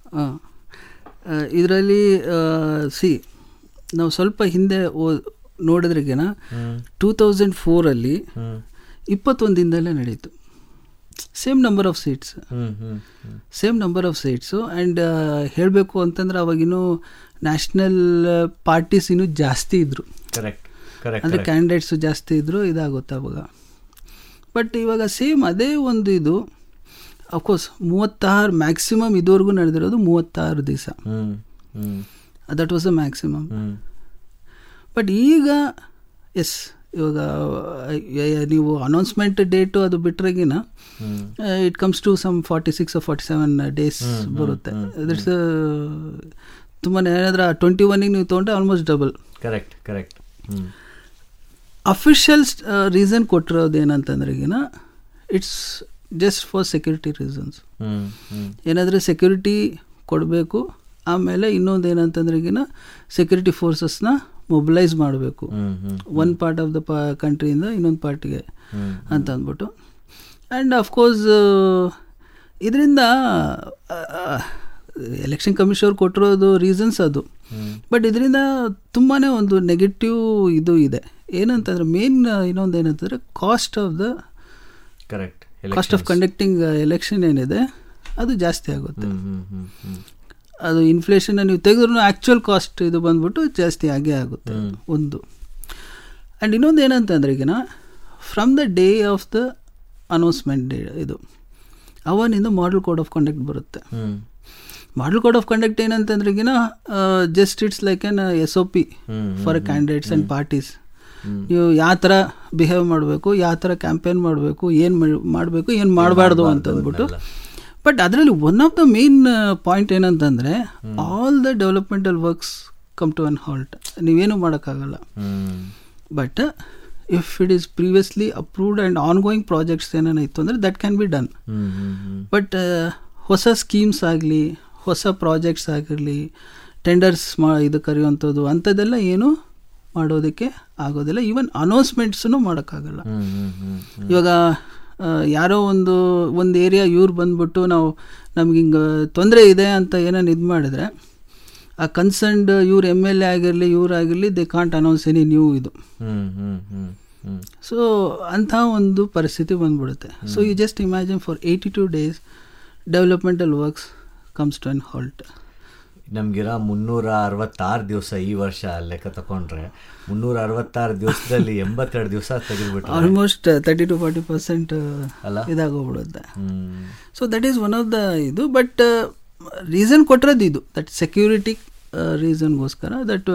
ಇದರಲ್ಲಿ ಸಿ ನಾವು ಸ್ವಲ್ಪ ಹಿಂದೆ ಓ- ನೋಡಿದ್ರಿಗೆನ ಟೂ ತೌಸಂಡ್ ಫೋರಲ್ಲಿ ಹ್ಮ್ ಇಪ್ಪತ್ತೊಂದು ದಿನದಲ್ಲೇ ನಡೀತು same number of seats hmm hmm hmm same number of seats and ಹೇಳಬೇಕು ಅಂತಂದ್ರೆ ಅವಾಗಿನ್ನೂ ನ್ಯಾಷನಲ್ ಪಾರ್ಟೀಸ್ ಇನ್ನೂ ಜಾಸ್ತಿ ಇದ್ದರು ಕರೆಕ್ಟ್ ಕರೆಕ್ಟ್ ಅಂದರೆ ಕ್ಯಾಂಡಿಡೇಟ್ಸು ಜಾಸ್ತಿ ಇದ್ದರು ಇದಾಗುತ್ತೆ ಅವಾಗ ಬಟ್ ಇವಾಗ ಸೇಮ್ ಅದೇ ಒಂದು ಇದು ಅಫ್ಕೋರ್ಸ್ ಮೂವತ್ತಾರು ಮ್ಯಾಕ್ಸಿಮಮ್ ಇದುವರೆಗೂ ನಡೆದಿರೋದು ಮೂವತ್ತಾರು ದಿವಸ hmm hmm that was a maximum hmm but ಈಗ ಎಸ್ ಇವಾಗ ಅಹ್, ನೀವು ಅನೌನ್ಸ್ಮೆಂಟ್ ಡೇಟು ಅದು ಬಿಟ್ರೆಗಿನ hmm it comes to some forty six forty seven days ಬರುತ್ತೆ ದಟ್ಸ್ ತುಂಬ ಏನಾದ್ರೆ ಟ್ವೆಂಟಿ ಒನ್ನಿಗೆ ನೀವು ತೊಗೊಂಡ್ರೆ almost double correct correct hmm official reason ಕೊಟ್ಟಿರೋದು ಏನಂತಂದ್ರೆಗಿನ it's just for security reasons hmm hmm ಏನಾದರೆ ಸೆಕ್ಯೂರಿಟಿ ಕೊಡಬೇಕು ಆಮೇಲೆ ಇನ್ನೊಂದು ಏನಂತಂದ್ರೆಗಿನ ಸೆಕ್ಯೂರಿಟಿ ಫೋರ್ಸಸ್ನ ಮೊಬಿಲೈಸ್ ಮಾಡಬೇಕು hmm hmm one part of the ಪಾ ಕಂಟ್ರಿಯಿಂದ ಇನ್ನೊಂದು ಪಾರ್ಟಿಗೆ ಹ್ಮ್ ಅಂತ ಅಂದ್ಬಿಟ್ಟು ಆ್ಯಂಡ್ ಅಫ್ಕೋರ್ಸ್ ಇದರಿಂದ ಎಲೆಕ್ಷನ್ ಕಮಿಷನ್ ಕೊಟ್ಟಿರೋದು ರೀಸನ್ಸ್ ಅದು ಹ್ಮ್ ಬಟ್ ಇದರಿಂದ ತುಂಬಾ ಒಂದು ನೆಗೆಟಿವ್ ಇದು ಇದೆ ಏನಂತಂದ್ರೆ ಮೇನ್ ಇನ್ನೊಂದು ಏನಂತಂದರೆ cost of the correct cost of conducting election ಏನಿದೆ ಅದು ಜಾಸ್ತಿ ಆಗುತ್ತೆ ಹ್ಮ್ ಹ್ಮ್ ಹ್ಮ್ ಹ್ಮ್ ಅದು ಇನ್ಫ್ಲೇಷನ್ ನೀವು ತೆಗೆದ್ರೂ ಆ್ಯಕ್ಚುಯಲ್ ಕಾಸ್ಟ್ ಇದು ಬಂದ್ಬಿಟ್ಟು ಜಾಸ್ತಿ ಆಗೇ ಆಗುತ್ತೆ ಹ್ಮ್. ಒಂದು ಆ್ಯಂಡ್ ಇನ್ನೊಂದು ಏನಂತಂದ್ರೆ ಈಗಿನ from the day of the announcement day ಇದು ಅವನಿಂದ ಮಾಡಲ್ ಕೋಡ್ ಆಫ್ ಕಂಡಕ್ಟ್ ಬರುತ್ತೆ hmm model code of conduct ಏನಂತಂದ್ರೆ ಈಗಿನ just it's like N S O P hmm for candidates and parties hmm. ನೀವು ಯಾವ ಥರ ಬಿಹೇವ್ ಮಾಡಬೇಕು ಯಾವ ಥರ ಕ್ಯಾಂಪೇನ್ ಮಾಡಬೇಕು ಏನು ಮಾಡಬೇಕು ಏನು ಮಾಡಬಾರ್ದು ಅಂತ ಅಂದ್ಬಿಟ್ಟು ಬಟ್ ಅದರಲ್ಲಿ one of the main point ಏನಂತಂದರೆ all the developmental works come to an halt ನೀವೇನು ಮಾಡೋಕ್ಕಾಗಲ್ಲ hmm but if it is previously approved and ongoing projects ಏನೇನು ಇತ್ತು ಅಂದರೆ that can be done hmm hmm hmm but ಹೊಸ schemes ಆಗಲಿ ಹೊಸ projects ಆಗಿರಲಿ ಟೆಂಡರ್ಸ್ ಮಾ ಇದು ಕರೆಯುವಂಥದ್ದು ಅಂಥದ್ದೆಲ್ಲ ಏನು ಮಾಡೋದಕ್ಕೆ ಆಗೋದಿಲ್ಲ ಈವನ್ ಅನೌನ್ಸ್ಮೆಂಟ್ಸನ್ನು ಮಾಡೋಕ್ಕಾಗಲ್ಲ ಹ್ಮ್ ಹ್ಮ್ ಹ್ಮ್ ಹ್ಮ್ ಇವಾಗ ಆ, ಯಾರೋ ಒಂದು ಒಂದು ಏರಿಯಾ ಇವ್ರು ಬಂದ್ಬಿಟ್ಟು ನಾವು ನಮ್ಗೆ ಹಿಂಗೆ ತೊಂದರೆ ಇದೆ ಅಂತ ಏನೇನು ಇದು ಮಾಡಿದ್ರೆ ಆ ಕನ್ಸರ್ನ್ಡ್ ಇವ್ರು ಎಮ್ ಎಲ್ ಎ ಆಗಿರಲಿ ಇವ್ರಾಗಿರಲಿ they can't announce any new ಇದು hmm hmm hmm hmm so ಅಂಥ ಒಂದು ಪರಿಸ್ಥಿತಿ ಬಂದ್ಬಿಡುತ್ತೆ so you just imagine for eighty two days developmental works comes to an halt ನಮ್ಗಿರೋ ಮುನ್ನೂರ ಅರವತ್ತಾರು ದಿವಸ ಈ ವರ್ಷ ಲೆಕ್ಕ ತಗೊಂಡ್ರೆ ಮುನ್ನೂರ ಅರವತ್ತಾರು ದಿವಸದಲ್ಲಿ ಎಂಬತ್ತೆರಡು ದಿವಸ ತೆಗೆದ್ಬಿಟ್ರೆ almost thirty two forty percent ಅಲ್ಲ? ಇದಾಗೋಗ್ಬಿಡುತ್ತೆ hmm so that is one of the ಇದು ಬಟ್ ರೀಸನ್ ಕೊಟ್ಟಿರೋದು ಇದು ದಟ್ ಸೆಕ್ಯೂರಿಟಿ ರೀಸನ್ಗೋಸ್ಕರ that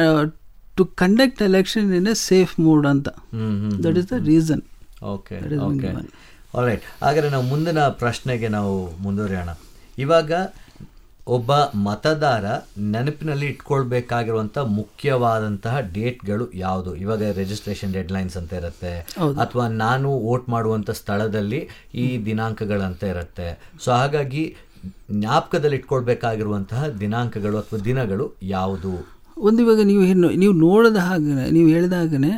to conduct election in a safe mood ಅಂತ hmm hmm that is the reason okay That is okay one. Alright ಹಾಗಾದ್ರೆ ನಾವು ಮುಂದಿನ ಪ್ರಶ್ನೆಗೆ ನಾವು ಮುಂದುವರಿಯೋಣ ಇವಾಗ ಒಬ್ಬ ಮತದಾರ ನೆನಪಿನಲ್ಲಿ ಇಟ್ಕೊಳ್ಬೇಕಾಗಿರುವಂಥ ಮುಖ್ಯವಾದಂತಹ ಡೇಟ್ಗಳು ಯಾವುದು ಇವಾಗ ರಿಜಿಸ್ಟ್ರೇಷನ್ ಡೆಡ್ಲೈನ್ಸ್ ಅಂತ ಇರುತ್ತೆ ಅಥವಾ ನಾನು ವೋಟ್ ಮಾಡುವಂಥ ಸ್ಥಳದಲ್ಲಿ ಈ ದಿನಾಂಕಗಳಂತ ಇರುತ್ತೆ ಸೊ ಹಾಗಾಗಿ ಜ್ಞಾಪಕದಲ್ಲಿ ಇಟ್ಕೊಳ್ಬೇಕಾಗಿರುವಂತಹ ದಿನಾಂಕಗಳು ಅಥವಾ ದಿನಗಳು ಯಾವುದು ಒಂದು ಇವಾಗ ನೀವು ಏನು ನೀವು ನೋಡಿದ ಹಾಗೆ ನೀವು ಹೇಳಿದ ಹಾಗೆ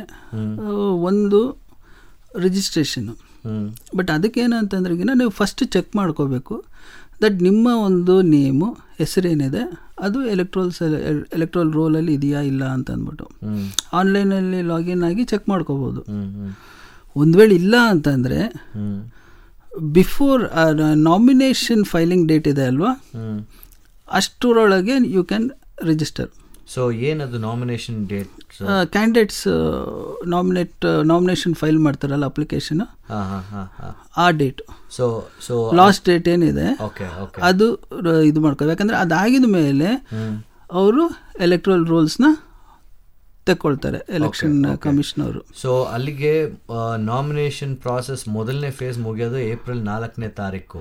ಒಂದು ರಿಜಿಸ್ಟ್ರೇಷನ್ನು ಹ್ಮ್ ಬಟ್ ಅದಕ್ಕೇನು ಅಂತಂದ್ರೆಗಿನ ನೀವು ಫಸ್ಟ್ ಚೆಕ್ ಮಾಡ್ಕೋಬೇಕು ದಟ್ ನಿಮ್ಮ ಒಂದು ನೇಮು ಹೆಸರೇನಿದೆ ಅದು ಎಲೆಕ್ಟ್ರೋಲ್ಸ್ ಎಲೆಕ್ಟ್ರೋಲ್ ರೋಲಲ್ಲಿ ಇದೆಯಾ ಇಲ್ಲ ಅಂತ ಅಂದ್ಬಿಟ್ಟು ಹ್ಮ್ ಆನ್ಲೈನಲ್ಲಿ ಲಾಗಿನ್ ಆಗಿ ಚೆಕ್ ಮಾಡ್ಕೋಬೋದು ಹ್ಮ್ ಹ್ಮ್ ಒಂದು ವೇಳೆ ಇಲ್ಲ ಅಂತಂದರೆ hmm before nomination filing date ಇದೆ ಅಲ್ವಾ ಹ್ಮ್ ಅಷ್ಟರೊಳಗೆ ಯು ಕ್ಯಾನ್ ರಿಜಿಸ್ಟರ್ ಸೊ ಏನದು nomination date candidates nominate nomination file ಮಾಡ್ತಾರಲ್ಲ ಅಪ್ಲಿಕೇಶನ್ ಹಾ ಹಾ ಹಾ ಹಾ ಆ date so so last date ಏನಿದೆ ಓಕೆ ಓಕೆ ಅದು ರ- ಇದು ಮಾಡ್ಕೋ ಯಾಕಂದ್ರೆ ಅದಾಗಿದ ಮೇಲೆ ಹ್ಮ್ ಅವರು ಎಲೆಕ್ಟ್ರಲ್ ರೂಲ್ಸ್ನ ತಗೊಳ್ತಾರೆ ಎಲೆಕ್ಷನ್ ಕಮಿಷನ್ ಅವರು ಸೊ ಅಲ್ಲಿಗೆ ನಾಮಿನೇಷನ್ ಪ್ರಾಸೆಸ್ ಮೊದಲನೇ ಫೇಸ್ ಮುಗಿಯೋದು ಏಪ್ರಿಲ್ ನಾಲ್ಕನೇ ತಾರೀಕು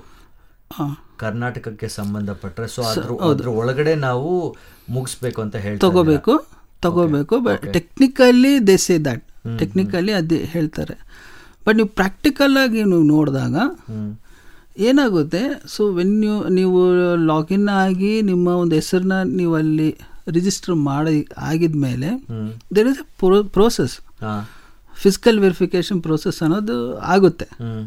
ಕರ್ನಾಟಕಕ್ಕೆ ಸಂಬಂಧಪಟ್ಟರೆ ಸೊ ಅದ್ರ ಅದ್ರ ಒಳಗಡೆ ನಾವು ಮುಗಿಸ್ಬೇಕು ಅಂತ ಹೇಳ್ತಾ ತಗೋಬೇಕು ತಗೋಬೇಕು but technically they say that technically ಅದೇ ಹೇಳ್ತಾರೆ ಬಟ್ ನೀವು ಪ್ರಾಕ್ಟಿಕಲ್ ಆಗಿ ನೀವು ನೋಡಿದಾಗ ಹ್ಮ್ ಏನಾಗುತ್ತೆ ಸೊ ವೆನ್ ಯು ನೀವು ಲಾಗಿನ್ ಆಗಿ ನಿಮ್ಮ ಒಂದು ಹೆಸರನ್ನ ನೀವು ಅಲ್ಲಿ ರಿಜಿಸ್ಟರ್ ಮಾಡಿ ಆಗಿದ್ಮೇಲೆ hmm there is a process ಹಾ ಫಿಸಿಕಲ್ ವೆರಿಫಿಕೇಷನ್ ಪ್ರೋಸೆಸ್ ಅನ್ನೋದು ಆಗುತ್ತೆ ಹ್ಮ್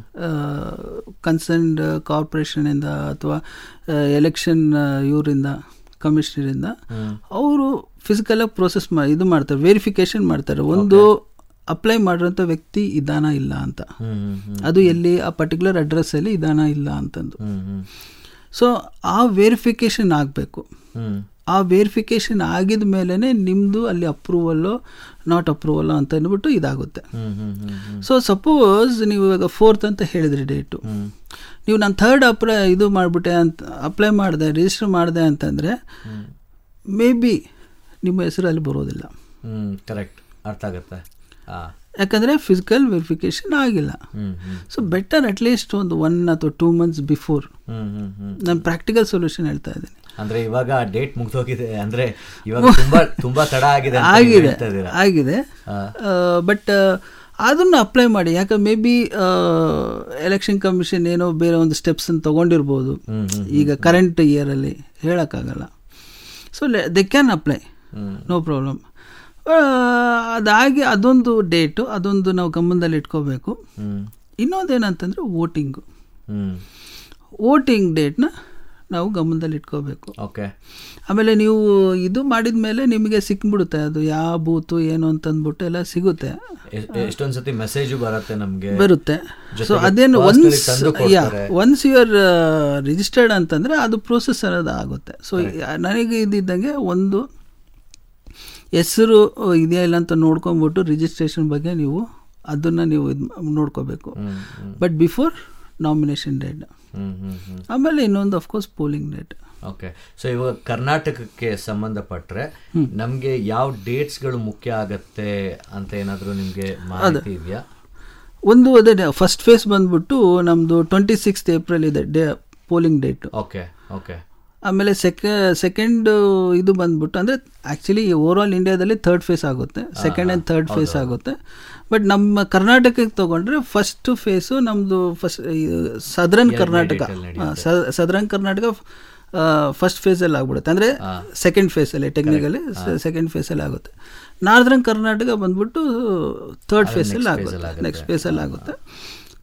ಕನ್ಸರ್ನ್ಡ್ ಕಾರ್ಪೊರೇಷನಿಂದ ಅಥವಾ ಎಲೆಕ್ಷನ್ ಇವರಿಂದ ಕಮಿಷನರಿಂದ ಹ್ಮ್ ಅವರು ಫಿಸಿಕಲಾಗಿ ಪ್ರೋಸೆಸ್ ಮಾ ಇದು ಮಾಡ್ತಾರೆ ವೆರಿಫಿಕೇಷನ್ ಮಾಡ್ತಾರೆ ಒಂದು ಅಪ್ಲೈ ಮಾಡಿರೋಂಥ ವ್ಯಕ್ತಿ ಇದಾನ ಇಲ್ಲ ಅಂತ ಹ್ಮ್ ಹ್ಮ್ ಹ್ಮ್ ಅದು ಎಲ್ಲಿ ಆ ಪರ್ಟಿಕ್ಯುಲರ್ ಅಡ್ರೆಸ್ಸಲ್ಲಿ ಇದಾನ ಇಲ್ಲ ಅಂತಂದು ಹ್ಮ್ ಹ್ಮ್ ಸೊ ಆ ವೆರಿಫಿಕೇಷನ್ ಆಗಬೇಕು ಹ್ಮ್ ಆ ವೆರಿಫಿಕೇಷನ್ ಆಗಿದ ಮೇಲೇ ನಿಮ್ಮದು ಅಲ್ಲಿ ಅಪ್ರೂವಲ್ಲು ನಾಟ್ ಅಪ್ರೂವಲ್ಲು ಅಂತ ಅಂದ್ಬಿಟ್ಟು ಇದಾಗುತ್ತೆ ಹ್ಮ್ hmm hmm hmm so suppose ನೀವು ಇವಾಗ ಫೋರ್ತ್ ಅಂತ ಹೇಳಿದ್ರಿ ಡೇಟು ಹ್ಮ್ ನೀವು ನಾನು ಥರ್ಡ್ ಅಪ್ಲೈ ಇದು ಮಾಡಿಬಿಟ್ಟೆ ಅಂತ ಅಪ್ಲೈ ಮಾಡಿದೆ ರಿಜಿಸ್ಟರ್ ಮಾಡಿದೆ ಅಂತಂದರೆ ಮೇ ಬಿ ನಿಮ್ಮ ಹೆಸರು ಅಲ್ಲಿ ಬರೋದಿಲ್ಲ ಹ್ಮ್ ಕರೆಕ್ಟ್ ಅರ್ಥ ಆಗುತ್ತೆ ಹಾ ಯಾಕಂದರೆ ಫಿಸಿಕಲ್ ವೆರಿಫಿಕೇಷನ್ ಆಗಿಲ್ಲ hmm hmm so better at least ಒಂದು ಒನ್ ಅಥವಾ two months before hmm hmm hmm ನಾನು ಪ್ರಾಕ್ಟಿಕಲ್ ಸೊಲ್ಯೂಷನ್ ಹೇಳ್ತಾ ಇದ್ದೀನಿ ಅಂದ್ರೆ ಇವಾಗ ಡೇಟ್ ಮುಗ್ದೋಗಿದೆ ಅಂದ್ರೆ ಇವಾಗ ತುಂಬಾ ತುಂಬಾ ತಡ ಆಗಿದೆ ಅಂತ ನೀವು ಆಗಿದೆ ಹೇಳ್ತಾ ಇದ್ದೀರಾ. ಆಗಿದೆ ಹಾ. ಬಟ್ ಅದನ್ನು ಅಪ್ಲೈ ಮಾಡಿ ಯಾಕೆ ಮೇ ಬಿ ಎಲೆಕ್ಷನ್ ಕಮಿಷನ್ ಏನೋ ಬೇರೆ ಒಂದು ಸ್ಟೆಪ್ಸನ್ನು ತೊಗೊಂಡಿರ್ಬೋದು ಹ್ಮ್ ಹ್ಮ್ ಈಗ ಕರೆಂಟ್ ಇಯರಲ್ಲಿ ಹೇಳೋಕ್ಕಾಗಲ್ಲ so they can apply hmm no problem ಅದಾಗಿ ಅದೊಂದು ಡೇಟು ಅದೊಂದು ನಾವು ಗಮನದಲ್ಲಿ ಇಟ್ಕೋಬೇಕು ಹ್ಮ್ ಇನ್ನೊಂದೇನಂತಂದರೆ ವೋಟಿಂಗು ಹ್ಮ್ ವೋಟಿಂಗ್ ಡೇಟ್ನ ನಾವು ಗಮನದಲ್ಲಿ ಇಟ್ಕೋಬೇಕು ಓಕೆ ಆಮೇಲೆ ನೀವು ಇದು ಮಾಡಿದ ಮೇಲೆ ನಿಮಗೆ ಸಿಕ್ಬಿಡುತ್ತೆ ಅದು ಯಾವ ಬೂತು ಏನು ಅಂತಂದ್ಬಿಟ್ಟು ಎಲ್ಲ ಸಿಗುತ್ತೆ ಎಷ್ಟೊಂದ್ ಸತಿ ಮೆಸೇಜು ಬರುತ್ತೆ ನಮ್ಗೆ ಬರುತ್ತೆ ಜೊತೆಗೆ ಸೊ ಅದೇನು personally ಒನ್ಸ್ ತಂದು ಯಾ ಕೊಡ್ತಾರೆ. ಒನ್ಸ್ ಯುವರ್ ರಿಜಿಸ್ಟರ್ಡ್ ಅಂತಂದರೆ ಅದು ಪ್ರೋಸೆಸ್ ಅನ್ನೋದು ಆಗುತ್ತೆ ಸೊ ನನಗೆ ಇದ್ದಿದ್ದಂಗೆ ಒಂದು ಹೆಸರು ಇದೆಯಾ ಇಲ್ಲ ಅಂತ ನೋಡ್ಕೊಂಬಿಟ್ಟು ರಿಜಿಸ್ಟ್ರೇಷನ್ ಬಗ್ಗೆ ನೀವು ಅದನ್ನು ನೀವು ಇದು ನೋಡ್ಕೋಬೇಕು hmm hmm but before nomination date hmm hmm hmm ಆಮೇಲೆ ಇನ್ನೊಂದು of course polling date okay so ಇವಾಗ ಕರ್ನಾಟಕಕ್ಕೆ ಸಂಬಂಧಪಟ್ರೆ ನಮ್ಗೆ ಯಾವ ಡೇಟ್ಸ್ಗಳು ಮುಖ್ಯ ಆಗತ್ತೆ ಅಂತ ಏನಾದರೂ ನಿಮ್ಗೆ ಮಾಹಿತಿ ಇದೆಯಾ ಒಂದು ಅದೇ ಫಸ್ಟ್ ಫೇಸ್ ಬಂದ್ಬಿಟ್ಟು ನಮ್ಮದು ಟ್ವೆಂಟಿ ಸಿಕ್ಸ್ತ್ ಏಪ್ರಿಲ್ ಇದೆ day polling date okay okay ಆಮೇಲೆ ಸೆಕೆ ಸೆಕೆಂಡ್ ಇದು ಬಂದ್ಬಿಟ್ಟು ಅಂದರೆ ಆ್ಯಕ್ಚುಲಿ ಓವರ್ ಆಲ್ ಇಂಡಿಯಾದಲ್ಲಿ ಥರ್ಡ್ ಫೇಸ್ ಆಗುತ್ತೆ ಸೆಕೆಂಡ್ ಆ್ಯಂಡ್ ಥರ್ಡ್ ಫೇಸ್ ಆಗುತ್ತೆ ಬಟ್ ನಮ್ಮ ಕರ್ನಾಟಕಕ್ಕೆ ತೊಗೊಂಡ್ರೆ ಫಸ್ಟ್ ಫೇಸು ನಮ್ಮದು first southern Karnataka southern Karnataka first ಫೇಸಲ್ಲಿ ಆಗ್ಬಿಡುತ್ತೆ ಅಂದರೆ ಸೆಕೆಂಡ್ ಫೇಸಲ್ಲಿ ಟೆಕ್ನಿಕಲಿ ಸೆಕೆಂಡ್ ಫೇಸಲ್ಲಿ ಆಗುತ್ತೆ ನಾರ್ದರ್ನ್ ಕರ್ನಾಟಕ ಬಂದ್ಬಿಟ್ಟು ಥರ್ಡ್ ಫೇಸಲ್ಲಿ ಆಗುತ್ತೆ ನೆಕ್ಸ್ಟ್ ಫೇಸಲ್ಲಿ ಆಗುತ್ತೆ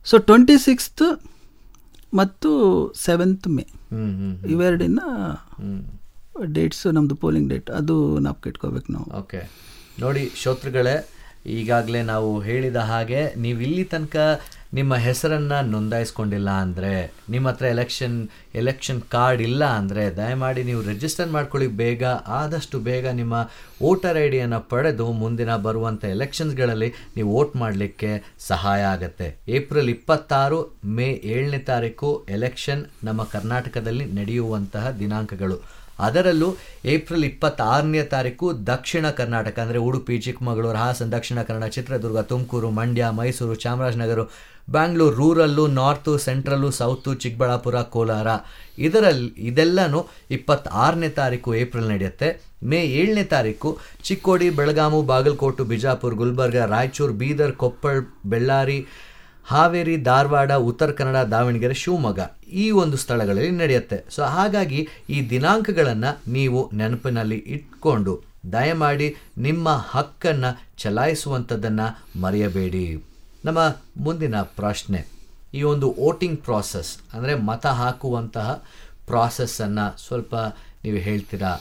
ಸೊ ಟ್ವೆಂಟಿ ಸಿಕ್ಸ್ತ್ ಮತ್ತು ಸೆವೆಂತ್ ಮೇ ಹ್ಮ್ ಹ್ಮ್ ಇವೆರಡಿನ ಹ್ಮ್ ಡೇಟ್ಸು ನಮ್ಮದು ಪೋಲಿಂಗ್ ಡೇಟ್ ಅದು ನಾವು ಇಟ್ಕೋಬೇಕು ನಾವು ಓಕೆ ನೋಡಿ ಶ್ರೋತೃಗಳೇ ಈಗಾಗಲೇ ನಾವು ಹೇಳಿದ ಹಾಗೆ ನೀವು ಇಲ್ಲಿ ತನಕ ನಿಮ್ಮ ಹೆಸರನ್ನು ನೋಂದಾಯಿಸ್ಕೊಂಡಿಲ್ಲ ಅಂದರೆ ನಿಮ್ಮ ಹತ್ರ ಎಲೆಕ್ಷನ್ ಎಲೆಕ್ಷನ್ ಕಾರ್ಡ್ ಇಲ್ಲ ಅಂದರೆ ದಯಮಾಡಿ ನೀವು ರಿಜಿಸ್ಟರ್ ಮಾಡ್ಕೊಳ್ಳಿ ಬೇಗ ಆದಷ್ಟು ಬೇಗ ನಿಮ್ಮ ವೋಟರ್ ಐ ಡಿಯನ್ನು ಪಡೆದು ಮುಂದಿನ ಬರುವಂಥ ಎಲೆಕ್ಷನ್ಸ್ಗಳಲ್ಲಿ ನೀವು ವೋಟ್ ಮಾಡಲಿಕ್ಕೆ ಸಹಾಯ ಆಗುತ್ತೆ ಏಪ್ರಿಲ್ ಇಪ್ಪತ್ತಾರು ಮೇ ಏಳನೇ ತಾರೀಕು ಎಲೆಕ್ಷನ್ ನಮ್ಮ ಕರ್ನಾಟಕದಲ್ಲಿ ನಡೆಯುವಂತಹ ದಿನಾಂಕಗಳು ಅದರಲ್ಲೂ ಏಪ್ರಿಲ್ ಇಪ್ಪತ್ತಾರನೇ ತಾರೀಕು ದಕ್ಷಿಣ ಕರ್ನಾಟಕ ಅಂದರೆ Udupi Chikkamagaluru Hassan Dakshina Kannada Chitradurga Tumakuru Mandya Mysuru Chamarajanagar Bangalore rural north central south Chikkaballapur Kolar ಇದರಲ್ಲಿ ಇದೆಲ್ಲನೂ ಇಪ್ಪತ್ತಾರನೇ ತಾರೀಕು ಏಪ್ರಿಲ್ ನಡೆಯುತ್ತೆ ಮೇ ಏಳನೇ ತಾರೀಕು ಚಿಕ್ಕೋಡಿ ಬೆಳಗಾಮು ಬಾಗಲಕೋಟು ಬಿಜಾಪುರ ಗುಲ್ಬರ್ಗ ರಾಯಚೂರು ಬೀದರ್ ಕೊಪ್ಪಳ ಬೆಳ್ಳಾರಿ ಹಾವೇರಿ ಧಾರವಾಡ ಉತ್ತರ ಕನ್ನಡ ದಾವಣಗೆರೆ ಶಿವಮೊಗ್ಗ ಈ ಒಂದು ಸ್ಥಳಗಳಲ್ಲಿ ನಡೆಯುತ್ತೆ ಸೊ ಹಾಗಾಗಿ ಈ ದಿನಾಂಕಗಳನ್ನು ನೀವು ನೆನಪಿನಲ್ಲಿ ಇಟ್ಕೊಂಡು ದಯಮಾಡಿ ನಿಮ್ಮ ಹಕ್ಕನ್ನು ಚಲಾಯಿಸುವಂಥದ್ದನ್ನು ಮರೆಯಬೇಡಿ ನಮ್ಮ ಮುಂದಿನ ಪ್ರಶ್ನೆ ಈ ಒಂದು ವೋಟಿಂಗ್ ಪ್ರಾಸೆಸ್ ಅಂದರೆ ಮತ ಹಾಕುವಂತಹ ಪ್ರಾಸೆಸ್ಸನ್ನು ಸ್ವಲ್ಪ ನೀವು ಹೇಳ್ತೀರಾ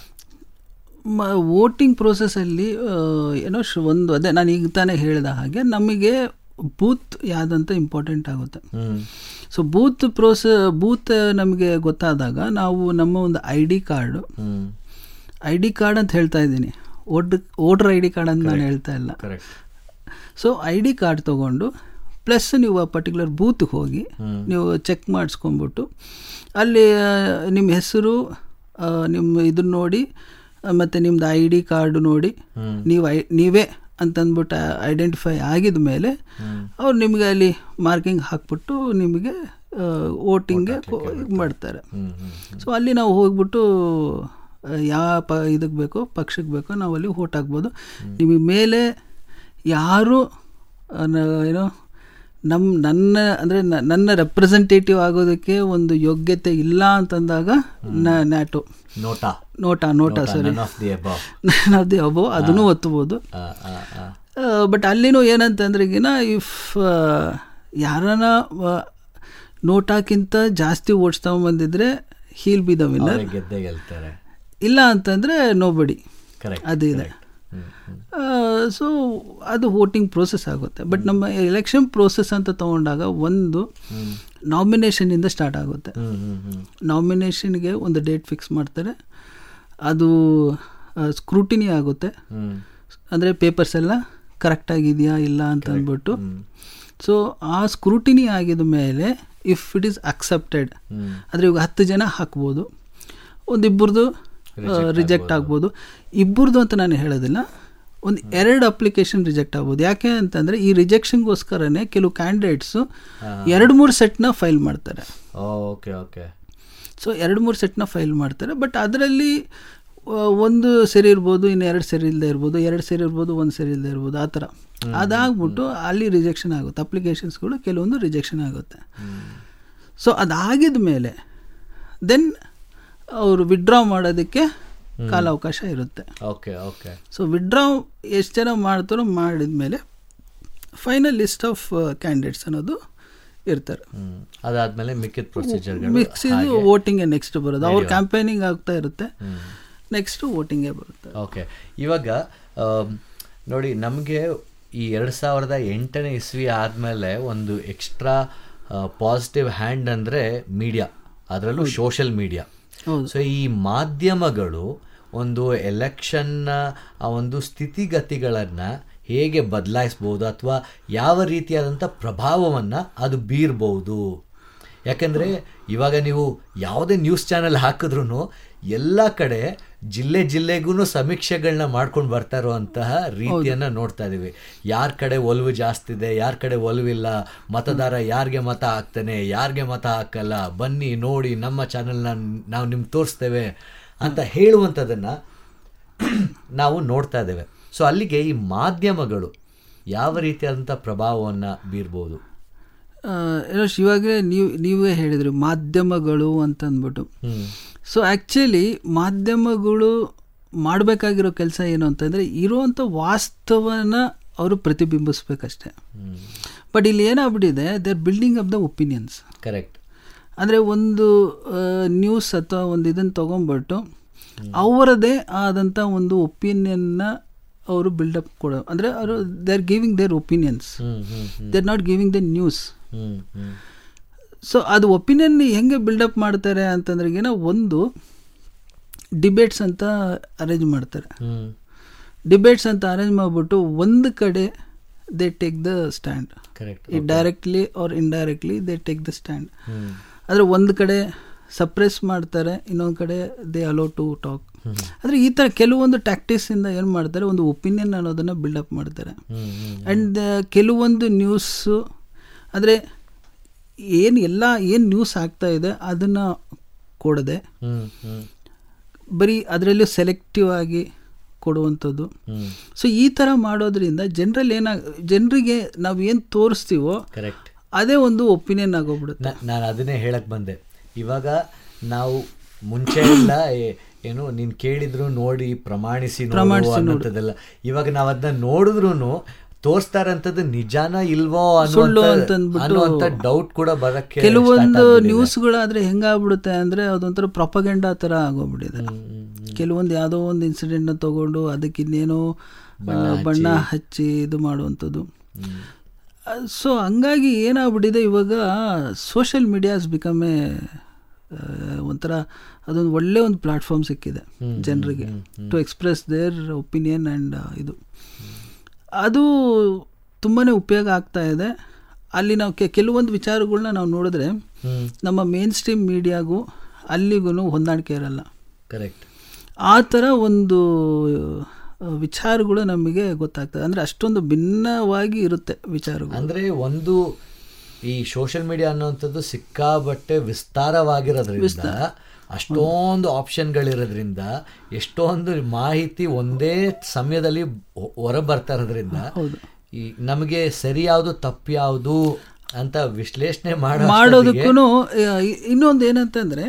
ಮ ವೋಟಿಂಗ್ ಪ್ರೋಸೆಸ್ಸಲ್ಲಿ ಏನೋ ಶ್- ಒಂದು ಅದೇ ನಾನು ಈಗ ತಾನೇ ಹೇಳಿದ ಹಾಗೆ ನಮಗೆ ಬೂತ್ ಯಾವುದಂತ ಇಂಪಾರ್ಟೆಂಟ್ ಆಗುತ್ತೆ ಹ್ಮ್ ಸೊ ಬೂತ್ ಪ್ರೋಸ ಬೂತ್ ನಮಗೆ ಗೊತ್ತಾದಾಗ ನಾವು ನಮ್ಮ ಒಂದು I D card hmm I D card ಅಂತ ಹೇಳ್ತಾ ಇದ್ದೀನಿ vote voter I D card ಅಂತ ನಾನು ಹೇಳ್ತಾ ಇಲ್ಲ correct so I D card ತೊಗೊಂಡು ಪ್ಲಸ್ ನೀವು ಆ ಪರ್ಟಿಕ್ಯುಲರ್ ಬೂತ್ಗೆ ಹೋಗಿ ನೀವು ಚೆಕ್ ಮಾಡಿಸ್ಕೊಂಬಿಟ್ಟು ಅಲ್ಲಿ ಆ, ನಿಮ್ಮ ಹೆಸರು ಆ, ನಿಮ್ಮ ಇದನ್ನ ನೋಡಿ ಮತ್ತು ನಿಮ್ಮದು ಐ ಡಿ ಕಾರ್ಡು ನೋಡಿ ನೀವು ಐ ನೀವೇ ಅಂತಂದ್ಬಿಟ್ಟು ಐಡೆಂಟಿಫೈ ಆಗಿದ ಮೇಲೆ ಅವ್ರು ನಿಮಗೆ ಅಲ್ಲಿ ಮಾರ್ಕಿಂಗ್ ಹಾಕ್ಬಿಟ್ಟು ನಿಮಗೆ ವೋಟಿಂಗ್ಗೆ ಮಾಡ್ತಾರೆ ಹ್ಮ್ ಹ್ಮ್ ಸೊ ಅಲ್ಲಿ ನಾವು ಹೋಗ್ಬಿಟ್ಟು ಆ, ಯಾವ ಪ ಇದಕ್ಕೆ ಬೇಕೋ ಪಕ್ಷಕ್ಕೆ ಬೇಕೋ ನಾವು ಅಲ್ಲಿ ಓಟ್ ಹಾಕ್ಬೋದು ನಿಮಗೆ ಮೇಲೆ ಯಾರು ಆ, ನ- ಏನೋ ನಮ್ಮ ನನ್ನ ಅಂದರೆ ನನ್ನ ರೆಪ್ರೆಸೆಂಟೇಟಿವ್ ಆಗೋದಕ್ಕೆ ಒಂದು ಯೋಗ್ಯತೆ ಇಲ್ಲ ಅಂತಂದಾಗ ನ್ಯಾಟೋ ನೋಟಾ ನೋಟಾ ನೋಟಾ ಸರಿ ನನ್ ಆಫ್ ದಿ ಅಬವ್ ಅದೇ ಅಬೋ ಅದನ್ನು ಒತ್ತಬೋದು ಆ ಆ ಆ ಬಟ್ ಅಲ್ಲಿನೂ ಏನಂತಂದ್ರೆ ಈಗಿನ ಇಫ್ ಯಾರನ ನೋಟಾಕ್ಕಿಂತ ಜಾಸ್ತಿ ಓಟ್ಸ್ ತಗೊಂಬಂದಿದ್ರೆ ಹೀಲ್ ಬಿ ದ ವಿನ್ನರ್ ಅವ್ರೇ ಗೆದ್ದೇ ಗೆಲ್ತಾರೆ ಇಲ್ಲ ಅಂತಂದರೆ ನೋಬಡಿ ಕರೆಕ್ಟ್ ಅದು ಇದೆ ಹ್ಮ್ ಹ್ಮ್ ಸೊ ಅದು ವೋಟಿಂಗ್ ಪ್ರೋಸೆಸ್ ಆಗುತ್ತೆ ಬಟ್ ನಮ್ಮ ಎಲೆಕ್ಷನ್ ಪ್ರೋಸೆಸ್ ಅಂತ ತಗೊಂಡಾಗ ಒಂದು ನಾಮಿನೇಷನಿಂದ ಸ್ಟಾರ್ಟ್ ಆಗುತ್ತೆ ಹ್ಮ್ ಹ್ಮ್ ಹ್ಮ್ ನಾಮಿನೇಷನ್ಗೆ ಒಂದು ಡೇಟ್ ಫಿಕ್ಸ್ ಮಾಡ್ತಾರೆ ಅದು ಸ್ಕ್ರೂಟಿನಿ ಆಗುತ್ತೆ ಹ್ಮ್ ಅಂದರೆ ಪೇಪರ್ಸ್ ಎಲ್ಲ ಕರೆಕ್ಟಾಗಿದೆಯಾ ಇಲ್ಲ ಅಂತ ಅಂದ್ಬಿಟ್ಟು ಹ್ಮ್ ಸೊ ಆ ಸ್ಕ್ರೂಟಿನಿ ಆಗಿದ ಮೇಲೆ if it is accepted hmm ಅಂದರೆ ಇವಾಗ ಹತ್ತು ಜನ ಹಾಕ್ಬೋದು ಒಂದಿಬ್ಬರದು ರಿಜೆಕ್ಟ್ ಆಗ್ಬೋದು ಇಬ್ಬರದು ಅಂತ ನಾನು ಹೇಳೋದಿಲ್ಲ ಒಂದು ಎರಡು ಅಪ್ಲಿಕೇಶನ್ ರಿಜೆಕ್ಟ್ ಆಗ್ಬೋದು ಯಾಕೆ ಅಂತಂದರೆ ಈ ರಿಜೆಕ್ಷನ್ಗೋಸ್ಕರನೇ ಕೆಲವು ಕ್ಯಾಂಡಿಡೇಟ್ಸು ಎರಡು ಮೂರು ಸೆಟ್ನ ಫೈಲ್ ಮಾಡ್ತಾರೆ ಓಕೆ ಓಕೆ ಸೊ ಎರಡು ಮೂರು ಸೆಟ್ನ ಫೈಲ್ ಮಾಡ್ತಾರೆ ಬಟ್ ಅದರಲ್ಲಿ ಒಂದು ಸರಿ ಇರ್ಬೋದು ಇನ್ನು ಎರಡು ಸರಿ ಇಲ್ಲದೆ ಇರ್ಬೋದು ಎರಡು ಸರಿ ಇರ್ಬೋದು ಒಂದು ಸರಿ ಇಲ್ಲದೆ ಇರ್ಬೋದು ಆ ಥರ ಅದಾಗ್ಬಿಟ್ಟು ಅಲ್ಲಿ ರಿಜೆಕ್ಷನ್ ಆಗುತ್ತೆ ಅಪ್ಲಿಕೇಶನ್ಸ್ಗಳು ಕೆಲವೊಂದು ರಿಜೆಕ್ಷನ್ ಆಗುತ್ತೆ ಸೊ ಅದಾಗಿದ ಮೇಲೆ ದೆನ್ ಅವರು ವಿಡ್ರಾ ಮಾಡೋದಕ್ಕೆ ಕಾಲಾವಕಾಶ ಇರುತ್ತೆ ಓಕೆ ಓಕೆ ಸೊ ವಿಡ್ರಾ ಎಷ್ಟು ಜನ ಮಾಡ್ತಾರೋ ಮಾಡಿದ ಮೇಲೆ ಫೈನಲ್ ಲಿಸ್ಟ್ ಆಫ್ ಕ್ಯಾಂಡಿಡೇಟ್ಸ್ ಅನ್ನೋದು ಇರ್ತಾರೆ ಹ್ಮ್ ಅದಾದ್ಮೇಲೆ ಮಿಕ್ಕಿದ ಪ್ರೊಸೀಜರ್ಗಳು ಮಿಕ್ಸ್ ಇದು ವೋಟಿಂಗ್ ನೆಕ್ಸ್ಟ್ ಬರೋದು ಅವ್ರ ಕ್ಯಾಂಪೇನಿಂಗ್ ಆಗ್ತಾ ಇರುತ್ತೆ ನೆಕ್ಸ್ಟ್ ವೋಟಿಂಗೇ ಬರುತ್ತೆ ಓಕೆ ಇವಾಗ ಆಮ್, ನೋಡಿ ನಮಗೆ ಈ ಎರಡು ಸಾವಿರದ ಎಂಟನೇ ಇಸ್ವಿ ಆದಮೇಲೆ ಒಂದು ಎಕ್ಸ್ಟ್ರಾ ಪಾಸಿಟಿವ್ ಹ್ಯಾಂಡ್ ಅಂದರೆ ಮೀಡಿಯಾ ಅದರಲ್ಲೂ ಸೋಷಿಯಲ್ ಮೀಡಿಯಾ ಹೌದು. ಸೊ ಈ ಮಾಧ್ಯಮಗಳು ಒಂದು ಎಲೆಕ್ಷನ್ನ ಆ ಒಂದು ಸ್ಥಿತಿಗತಿಗಳನ್ನು ಹೇಗೆ ಬದಲಾಯಿಸ್ಬೋದು ಅಥವಾ ಯಾವ ರೀತಿಯಾದಂಥ ಪ್ರಭಾವವನ್ನು ಅದು ಬೀರ್ಬೋದು ಯಾಕಂದರೆ ಇವಾಗ ನೀವು ಯಾವುದೇ ನ್ಯೂಸ್ ಚಾನೆಲ್ ಹಾಕಿದ್ರೂ ಎಲ್ಲ ಕಡೆ ಜಿಲ್ಲೆ ಜಿಲ್ಲೆಗೂ ಸಮೀಕ್ಷೆಗಳನ್ನ ಮಾಡ್ಕೊಂಡು ಬರ್ತಾ ಇರುವಂತಹ ರೀತಿಯನ್ನು ನೋಡ್ತಾ ಇದ್ದೀವಿ ಯಾರ ಕಡೆ ಒಲವು ಜಾಸ್ತಿ ಇದೆ ಯಾರ ಕಡೆ ಒಲವಿಲ್ಲ ಮತದಾರ ಯಾರಿಗೆ ಮತ ಹಾಕ್ತಾನೆ ಯಾರಿಗೆ ಮತ ಹಾಕಲ್ಲ ಬನ್ನಿ ನೋಡಿ ನಮ್ಮ ಚಾನೆಲ್ನ ನಾವು ನಿಮ್ಗೆ ತೋರಿಸ್ತೇವೆ ಅಂತ ಹೇಳುವಂಥದ್ದನ್ನು ನಾವು ನೋಡ್ತಾ ಇದ್ದೇವೆ ಸೊ ಅಲ್ಲಿಗೆ ಈ ಮಾಧ್ಯಮಗಳು ಯಾವ ರೀತಿಯಾದಂಥ ಪ್ರಭಾವವನ್ನು ಬೀರ್ಬೋದು ಆ, ಏನೋ ಇವಾಗಲೇ ನೀವು ನೀವೇ ಹೇಳಿದ್ರಿ ಮಾಧ್ಯಮಗಳು ಅಂತ ಅಂದ್ಬಿಟ್ಟು ಹ್ಮ್ ಸೊ ಆ್ಯಕ್ಚುಲಿ ಮಾಧ್ಯಮಗಳು ಮಾಡಬೇಕಾಗಿರೋ ಕೆಲಸ ಏನು ಅಂತಂದರೆ ಇರುವಂಥ ವಾಸ್ತವನ ಅವರು ಪ್ರತಿಬಿಂಬಿಸ್ಬೇಕಷ್ಟೆ ಹ್ಮ್ ಬಟ್ ಇಲ್ಲಿ ಏನಾಗ್ಬಿಟ್ಟಿದೆ they are building up the opinions correct ಅಂದರೆ ಒಂದು ನ್ಯೂಸ್ ಅಥವಾ ಒಂದು ಇದನ್ನು ತೊಗೊಂಬಿಟ್ಟು ಅವರದೇ ಆದಂಥ ಒಂದು ಒಪಿನಿಯನ್ನ ಅವರು ಬಿಲ್ಡಪ್ ಕೊಡೋ ಅಂದರೆ ಅವರು they are giving their opinions hmm hmm hmm they are not giving the news hmm hmm so ಅದು ಒಪಿನಿಯನ್ ಹೆಂಗೆ ಬಿಲ್ಡಪ್ ಮಾಡ್ತಾರೆ ಅಂತಂದ್ರೆಗಿನ ಒಂದು ಡಿಬೇಟ್ಸ್ ಅಂತ ಅರೇಂಜ್ ಮಾಡ್ತಾರೆ ಹ್ಮ್ ಡಿಬೇಟ್ಸ್ ಅಂತ ಅರೇಂಜ್ ಮಾಡಿಬಿಟ್ಟು ಒಂದು ಕಡೆ they take the stand correct ಈ directly or indirectly they take the stand hmm ಅಂದರೆ ಒಂದು ಕಡೆ ಸಪ್ರೆಸ್ ಮಾಡ್ತಾರೆ ಇನ್ನೊಂದು ಕಡೆ ದೇ ಅಲೋ ಟು ಟಾಕ್ ಅಂದರೆ ಈ ಥರ ಕೆಲವೊಂದು ಟ್ಯಾಕ್ಟಿಕ್ಸಿಂದ ಏನು ಮಾಡ್ತಾರೆ ಒಂದು ಒಪಿನಿಯನ್ ಅನ್ನೋದನ್ನು ಬಿಲ್ಡಪ್ ಮಾಡ್ತಾರೆ ಹ್ಮ್ ಹ್ಮ್ ಆ್ಯಂಡ್ ಕೆಲವೊಂದು ನ್ಯೂಸು ಅಂದರೆ ಏನು ಎಲ್ಲ ಏನು ನ್ಯೂಸ್ ಆಗ್ತಾ ಇದೆ ಅದನ್ನು ಕೊಡದೆ ಹ್ಮ್ ಹ್ಮ್ ಬರೀ ಅದರಲ್ಲೂ ಸೆಲೆಕ್ಟಿವ್ ಆಗಿ ಕೊಡುವಂಥದ್ದು ಹ್ಮ್ ಸೊ ಈ ಥರ ಮಾಡೋದ್ರಿಂದ ಜನರಲ್ಲಿ ಏನಾಗ ಜನರಿಗೆ ನಾವು ಏನು ತೋರಿಸ್ತೀವೋ ಕರೆಕ್ಟ್ ಅದೇ ಒಂದು ಒಪಿನಿಯನ್ ಆಗೋಗ್ಬಿಡುತ್ತೆ ನಾನು ಅದನ್ನೇ ಹೇಳಕ್ ಬಂದೆ ಇವಾಗ ನಾವು ಮುಂಚೆ ಎಲ್ಲ ಏ- ಏನು ನೀನ್ ಕೇಳಿದ್ರು ನೋಡಿ ಪ್ರಮಾಣಿಸಿ ನೋಡು ಅನ್ನೋಂಥದ್ದೆಲ್ಲ ಇವಾಗ ನಾವ್ ಅದನ್ನ ನೋಡಿದ್ರು ತೋರಿಸ್ತಾ ಇರೋಂಥದ್ದು ನಿಜಾನ ಇಲ್ವೋ ಸುಳ್ಳು ಅನ್ನುವಂಥ ಅಂತಂದ್ಬಿಟ್ಟು ಅನ್ನುವಂಥ ಡೌಟ್ ಕೂಡ ಬರಕ್ಕೆ ಕೆಲವೊಂದು ನ್ಯೂಸ್ಗಳಾದರೆ ಹೆಂಗಾಗ್ಬಿಡುತ್ತೆ ಅಂದರೆ ಅದೊಂಥರ ಪ್ರೊಪಗೆಂಡಾ ಥರ ಆಗೋಗ್ಬಿಟ್ಟಿದೆ ಕೆಲವೊಂದು ಯಾವುದೋ ಒಂದು ಇನ್ಸಿಡೆಂಟ್ನ ತಗೊಂಡು ಅದಕ್ಕೆ ಇನ್ನೇನೋ ಆ, ಬಣ್ಣ ಹಚ್ಚಿ ಇದು ಮಾಡುವಂಥದ್ದು ಸೊ ಹಂಗಾಗಿ ಏನಾಗ್ಬಿಟ್ಟಿದೆ ಇವಾಗ ಸೋಷಿಯಲ್ ಮೀಡಿಯಾಸ್ ಬಿಕಮ್ ಎ ಒಂಥರ ಅದೊಂದು ಒಳ್ಳೆ ಒಂದು ಪ್ಲಾಟ್ಫಾರ್ಮ್ ಸಿಕ್ಕಿದೆ ಜನರಿಗೆ to express their opinion and ಇದು ಅದು ತುಂಬಾ ಉಪಯೋಗ ಆಗ್ತಾ ಇದೆ ಅಲ್ಲಿ ನಾವು ಕೆ ಕೆಲವೊಂದು ವಿಚಾರಗಳನ್ನ ನಾವು ನೋಡಿದ್ರೆ ಹ್ಮ್ ನಮ್ಮ ಮೇನ್ ಸ್ಟ್ರೀಮ್ ಮೀಡಿಯಾಗೂ ಅಲ್ಲಿಗೂ ಹೊಂದಾಣಿಕೆ ಇರಲ್ಲ ಕರೆಕ್ಟ್ ಆ ಥರ ಒಂದು ಆ, ವಿಚಾರಗಳು ನಮಗೆ ಗೊತ್ತಾಗ್ತದೆ ಅಂದರೆ ಅಷ್ಟೊಂದು ಭಿನ್ನವಾಗಿ ಇರುತ್ತೆ ವಿಚಾರಗಳು ಅಂದ್ರೆ ಒಂದು ಈ ಸೋಷಿಯಲ್ ಮೀಡಿಯಾ ಅನ್ನುವಂಥದ್ದು ಸಿಕ್ಕಾಬಟ್ಟೆ ವಿಸ್ತಾರವಾಗಿರೋದ್ರಿಂದ ಅಷ್ಟೊಂದು ಆಪ್ಷನ್ಗಳಿರೋದ್ರಿಂದ ಎಷ್ಟೊಂದು ಮಾಹಿತಿ ಒಂದೇ ಸಮಯದಲ್ಲಿ ಹೊ- ಹೊರ ಬರ್ತಾ ಇರೋದ್ರಿಂದ ಹೌದು ಈ ನಮಗೆ ಸರಿ ಯಾವುದು ತಪ್ಪು ಯಾವುದು ಅಂತ ವಿಶ್ಲೇಷಣೆ ಮಾಡೋ ಮಾಡೋದಕ್ಕೂ ಇನ್ನೊಂದು ಏನಂತಂದರೆ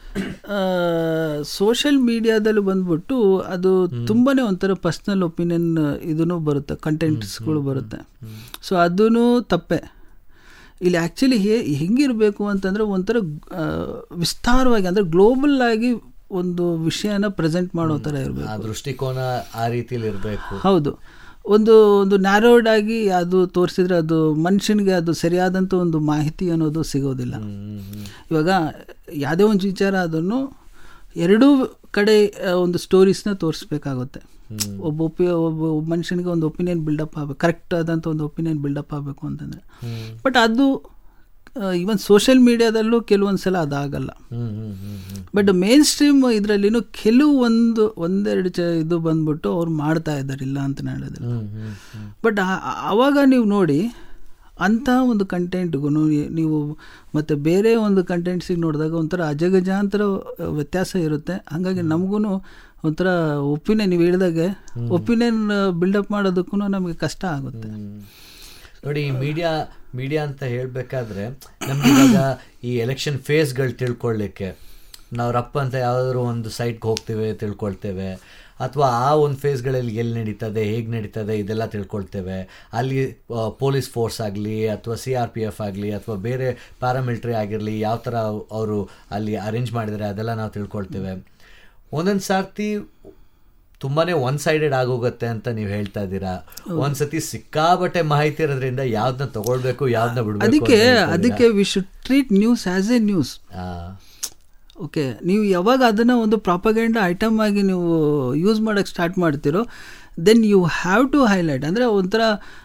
ಸೋಷಿಯಲ್ ಮೀಡಿಯಾದಲ್ಲಿ ಬಂದ್ಬಿಟ್ಟು ಅದು ತುಂಬಾ ಒಂಥರ ಪರ್ಸ್ನಲ್ ಒಪಿನಿಯನ್ ಇದೂ ಬರುತ್ತೆ ಕಂಟೆಂಟ್ಸ್ಗಳು ಬರುತ್ತೆ ಸೊ ಅದೂ ತಪ್ಪೆ ಇಲ್ಲಿ ಆ್ಯಕ್ಚುಲಿ ಹೇ ಹೆಂಗಿರಬೇಕು ಅಂತಂದರೆ ಒಂಥರ ಆ, ವಿಸ್ತಾರವಾಗಿ ಅಂದರೆ ಗ್ಲೋಬಲ್ ಆಗಿ ಒಂದು ವಿಷಯನ ಪ್ರೆಸೆಂಟ್ ಮಾಡೋ ಥರ ಇರಬೇಕು ಆ ದೃಷ್ಟಿಕೋನ ಆ ರೀತಿಲಿ ಇರಬೇಕು ಹೌದು ಒಂದು ಒಂದು ನ್ಯಾರೋಡ್ ಆಗಿ ಅದು ತೋರಿಸಿದ್ರೆ ಅದು ಮನುಷ್ಯನಿಗೆ ಅದು ಸರಿಯಾದಂಥ ಒಂದು ಮಾಹಿತಿ ಅನ್ನೋದು ಸಿಗೋದಿಲ್ಲ ಇವಾಗ ಯಾವುದೇ ಒಂದು ವಿಚಾರ ಅದನ್ನು ಎರಡೂ ಕಡೆ ಆ, ಒಂದು ಸ್ಟೋರೀಸ್ನ ತೋರಿಸ್ಬೇಕಾಗುತ್ತೆ ಒಬ್ಬ ಒಪಿ ಒಬ್ಬ ಒಬ್ಬ ಮನುಷ್ಯನಿಗೆ ಒಂದು ಒಪಿನಿಯನ್ ಬಿಲ್ಡಪ್ ಆಗಬೇಕು ಕರೆಕ್ಟ್ ಆದಂಥ ಒಂದು ಒಪಿನಿಯನ್ ಬಿಲ್ಡಪ್ ಆಗಬೇಕು ಅಂತಂದರೆ ಬಟ್ ಅದು ಈವನ್ ಸೋಷಿಯಲ್ ಮೀಡಿಯಾದಲ್ಲೂ ಕೆಲವೊಂದು ಸಲ ಅದಾಗಲ್ಲ hmm hmm hmm hmm but mainstream ಇದರಲ್ಲಿನೂ ಕೆಲವೊಂದು ಒಂದೆರಡು ಚ ಇದು ಬಂದ್ಬಿಟ್ಟು ಅವ್ರು ಮಾಡ್ತಾ ಇದ್ದಾರೆ ಇಲ್ಲ ಅಂತ ನಾನು ಹೇಳಿದ್ರೆ ಹ್ಮ್ ಹ್ಮ್ ಹ್ಮ್ ಬಟ್ ಆವಾಗ ನೀವು ನೋಡಿ ಅಂಥ ಒಂದು ಕಂಟೆಂಟ್ಗೂ ನೀವು ಮತ್ತು ಬೇರೆ ಒಂದು ಕಂಟೆಂಟ್ಸಿಗೆ ನೋಡಿದಾಗ ಒಂಥರ ಅಜಗಜಾಂತರ ವ್ಯತ್ಯಾಸ ಇರುತ್ತೆ ಹಾಗಾಗಿ ನಮಗೂ ಒಂಥರ ಒಪಿನಿಯನ್ ನೀವು ಹೇಳಿದಾಗೆ ಒಪಿನಿಯನ್ ಬಿಲ್ಡಪ್ ಮಾಡೋದಕ್ಕೂ ನಮಗೆ ಕಷ್ಟ ಆಗುತ್ತೆ ಹ್ಮ್. ನೋಡಿ ಈ ಮೀಡಿಯಾ ಮೀಡಿಯಾ ಅಂತ ಹೇಳ್ಬೇಕಾದ್ರೆ ನಮ್ಗೆ ಇವಾಗ ಈ ಎಲೆಕ್ಷನ್ ಫೇಸ್ಗಳು ತಿಳ್ಕೊಳ್ಳಿಕ್ಕೆ ನಾವು ರಪ್ಪ ಅಂತ ಯಾವ್ದಾದ್ರು ಒಂದು ಸೈಟ್ಗೆ ಹೋಗ್ತೇವೆ ತಿಳ್ಕೊಳ್ತೇವೆ ಅಥವಾ ಆ ಒಂದು ಫೇಸ್ಗಳಲ್ಲಿ ಎಲ್ಲಿ ನಡೀತದೆ ಹೇಗೆ ನಡೀತದೆ ಇದೆಲ್ಲ ತಿಳ್ಕೊಳ್ತೇವೆ ಅಲ್ಲಿ ಪೊಲೀಸ್ ಫೋರ್ಸ್ ಆಗಲಿ ಅಥವಾ ಸಿ ಆರ್ ಪಿ ಎಫ್ ಆಗಲಿ ಅಥವಾ ಬೇರೆ ಪ್ಯಾರಾಮಿಲಿಟ್ರಿ ಆಗಿರಲಿ ಯಾವ ಥರ ಅವರು ಅಲ್ಲಿ ಅರೇಂಜ್ ಮಾಡಿದರೆ ಅದೆಲ್ಲ ನಾವು ತಿಳ್ಕೊಳ್ತೇವೆ ಒಂದೊಂದು ಸರ್ತಿ ತುಂಬಾನೇ ಒನ್ ಸೈಡೆಡ್ ಆಗೋಗುತ್ತೆ ಅಂತ ನೀವು ಹೇಳ್ತಾ ಇದ್ದೀರಾ ಒಂದ್ಸತಿ ಸಿಕ್ಕಾಬಟ್ಟೆ ಮಾಹಿತಿ ಇರೋದ್ರಿಂದ ಯಾವ್ದನ್ನ ತಗೊಳ್ಬೇಕು ಯಾವ್ದನ್ನ ಬಿಡ್ಬೇಕು ಅದಕ್ಕೆ ಅಂತ ಹೇಳ್ತಾ ಅದಕ್ಕೆ we should treat news as a news ಇದ್ದೀರಾ. ಆ, ಓಕೆ ನೀವು ಯಾವಾಗ ಅದನ್ನು ಒಂದು ಪ್ರಾಪಗೆಂಡ ಐಟಮ್ ಆಗಿ ನೀವು ಯೂಸ್ ಮಾಡೋಕ್ಕೆ ಸ್ಟಾರ್ಟ್ ಮಾಡ್ತೀರೋ then you have to highlight ಅಂದರೆ ಒಂಥರ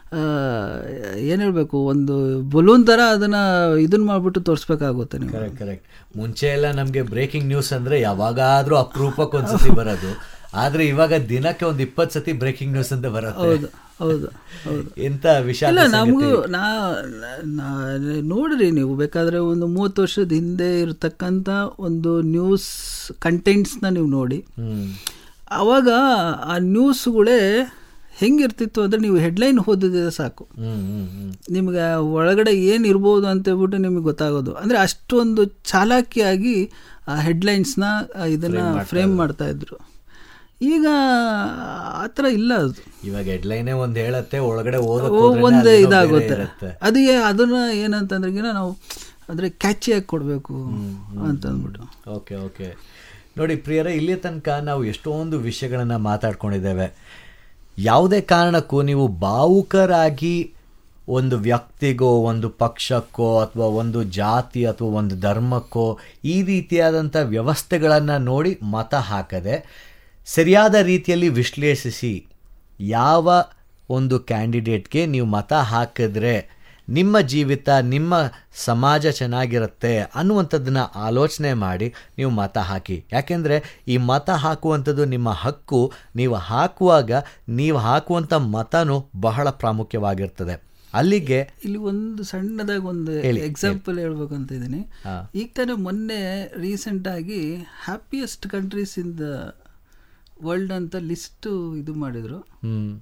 ಏನು ಹೇಳಬೇಕು ಒಂದು ಬಲೂನ್ ಥರ ಅದನ್ನು ಇದನ್ನ ಮಾಡಿಬಿಟ್ಟು ತೋರಿಸ್ಬೇಕಾಗುತ್ತೆ ನೀವು ಕರೆಕ್ಟ್ ಕರೆಕ್ಟ್ ಮುಂಚೆ ಎಲ್ಲ ನಮ್ಗೆ ಬ್ರೇಕಿಂಗ್ ನ್ಯೂಸ್ ಅಂದ್ರೆ ಯಾವಾಗಾದ್ರೂ ಅಪರೂಪಕ್ಕೆ ಒಂದ್ಸತಿ ಬರೋದು ಆದ್ರೆ ಇವಾಗ ದಿನಕ್ಕೆ ಒಂದ್ ಇಪ್ಪತ್ತು ಸತಿ ಬ್ರೇಕಿಂಗ್ ನ್ಯೂಸ್ ಅಂತ ಬರುತ್ತೆ ಹೌದು ಹೌದು ಹೌದು ಎಂತ ವಿಷಯ ಇಲ್ಲ ನಮಗೂ ನಾ ನಾ- ನೋಡ್ರಿ ನೀವು ಬೇಕಾದರೆ ಒಂದು ಮೂವತ್ತು ವರ್ಷದ ಹಿಂದೆ ಇರತಕ್ಕಂಥ ಒಂದು ನ್ಯೂಸ್ ಕಂಟೆಂಟ್ಸ್ನ ನೀವು ನೋಡಿ ಹ್ಮ್ ಆವಾಗ ಆ ನ್ಯೂಸ್ಗಳೇ ಹೆಂಗಿರ್ತಿತ್ತು ಅಂದರೆ ನೀವು ಹೆಡ್ಲೈನ್ ಓದಿದ್ರೆ ಸಾಕು ಹ್ಮ್ ಹ್ಮ್ ಹ್ಮ್ ನಿಮಗೆ ಒಳಗಡೆ ಏನು ಇರ್ಬೋದು ಅಂತೇಳ್ಬಿಟ್ಟು ನಿಮಗೆ ಗೊತ್ತಾಗೋದು ಅಂದರೆ ಅಷ್ಟೊಂದು ಚಾಲಾಕಿಯಾಗಿ ಆ ಹೆಡ್ಲೈನ್ಸ್ನ ಇದನ್ನು ಫ್ರೇಮ್ ಮಾಡ್ತಾ ಇದ್ರು ಈಗ ಆ ಥರ ಇಲ್ಲ ಅದು ಇವಾಗ ಹೆಡ್ಲೈನೇ ಒಂದ್ ಹೇಳತ್ತೆ ಒಳಗಡೆ ಓ, ಓದಕ್ಕೆ ಒಂದೇ ಇದಾಗುತ್ತೆ ಅದೇ ಅದನ್ನ ಏನಂತಂದ್ರೆಗಿನ ನಾವು ಅಂದರೆ ಕ್ಯಾಚಿಯಾಗಿ ಕೊಡಬೇಕು ಅಂತ ಅಂದ್ಬಿಟ್ಟು ಓಕೆ ಓಕೆ ನೋಡಿ ಪ್ರಿಯರೇ ಇಲ್ಲಿ ತನಕ ನಾವು ಎಷ್ಟೊಂದು ವಿಷಯಗಳನ್ನು ಮಾತಾಡ್ಕೊಂಡಿದ್ದೇವೆ ಯಾವುದೇ ಕಾರಣಕ್ಕೂ ನೀವು ಭಾವುಕರಾಗಿ ಒಂದು ವ್ಯಕ್ತಿಗೋ ಒಂದು ಪಕ್ಷಕ್ಕೋ ಅಥವಾ ಒಂದು ಜಾತಿ ಅಥವಾ ಒಂದು ಧರ್ಮಕ್ಕೋ ಈ ರೀತಿಯಾದಂಥ ವ್ಯವಸ್ಥೆಗಳನ್ನು ನೋಡಿ ಮತ ಹಾಕದೆ ಸರಿಯಾದ ರೀತಿಯಲ್ಲಿ ವಿಶ್ಲೇಷಿಸಿ ಯಾವ ಒಂದು ಕ್ಯಾಂಡಿಡೇಟ್ಗೆ ನೀವು ಮತ ಹಾಕಿದ್ರೆ ನಿಮ್ಮ ಜೀವಿತ ನಿಮ್ಮ ಸಮಾಜ ಚೆನ್ನಾಗಿರುತ್ತೆ ಅನ್ನುವಂಥದ್ದನ್ನ ಆಲೋಚನೆ ಮಾಡಿ ನೀವು ಮತ ಹಾಕಿ ಯಾಕೆಂದರೆ ಈ ಮತ ಹಾಕುವಂಥದ್ದು ನಿಮ್ಮ ಹಕ್ಕು ನೀವು ಹಾಕುವಾಗ ನೀವು ಹಾಕುವಂಥ ಮತನೂ ಬಹಳ ಪ್ರಾಮುಖ್ಯವಾಗಿರ್ತದೆ ಅಲ್ಲಿಗೆ ಇಲ್ಲಿ ಒಂದು ಸಣ್ಣದಾಗಿ ಒಂದು ಎಕ್ಸಾಂಪಲ್ ಹೇಳ್ಬೇಕಂತ ಇದ್ದೀನಿ ಹಾ. ಈಗ ತಾನೇ ಮೊನ್ನೆ ರೀಸೆಂಟ್ ಆಗಿ happiest countries in the world ಅಂತ ಲಿಸ್ಟ್ ಇದು ಮಾಡಿದ್ರು ಹ್ಮ್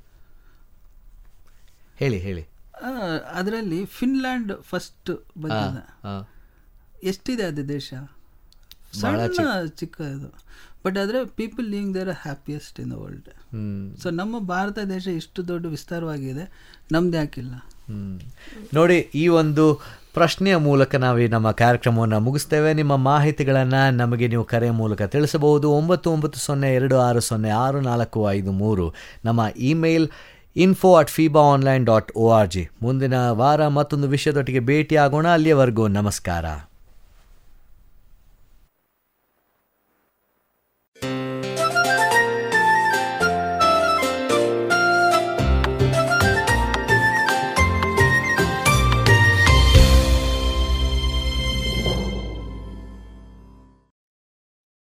ಹೇಳಿ ಹೇಳಿ ಅದರಲ್ಲಿ ಫಿನ್ಲ್ಯಾಂಡ್ ಫಸ್ಟ್ ಬಂದಿದೆ ಆ, ಎಷ್ಟಿದೆ ಅದು ದೇಶ ಸಣ್ಣ ಚಿಕ್ಕ ಇದು ಬಟ್ ಆದರೆ people living there happiest in the world hmm so ನಮ್ಮ ಭಾರತ ದೇಶ ಇಷ್ಟು ದೊಡ್ಡ ವಿಸ್ತಾರವಾಗಿದೆ ನಮ್ದು ಯಾಕಿಲ್ಲ ಹ್ಮ್. ನೋಡಿ ಈ ಒಂದು ಪ್ರಶ್ನೆಯ ಮೂಲಕ ನಾವು ಈ ನಮ್ಮ ಕಾರ್ಯಕ್ರಮವನ್ನು ಮುಗಿಸ್ತೇವೆ ನಿಮ್ಮ ಮಾಹಿತಿಗಳನ್ನು ನಮಗೆ ನೀವು ಕರೆ ಮೂಲಕ ತಿಳಿಸಬಹುದು ಒಂಬತ್ತು ಒಂಬತ್ತು ಸೊನ್ನೆ ಎರಡು ಆರು ಸೊನ್ನೆ ಆರು ನಾಲ್ಕು ಐದು ಮೂರು ನಮ್ಮ email info at Fiba online dot O R G ಮುಂದಿನ ವಾರ ಮತ್ತೊಂದು ವಿಷಯದೊಟ್ಟಿಗೆ ಭೇಟಿಯಾಗೋಣ ಅಲ್ಲಿಯವರೆಗೂ ನಮಸ್ಕಾರ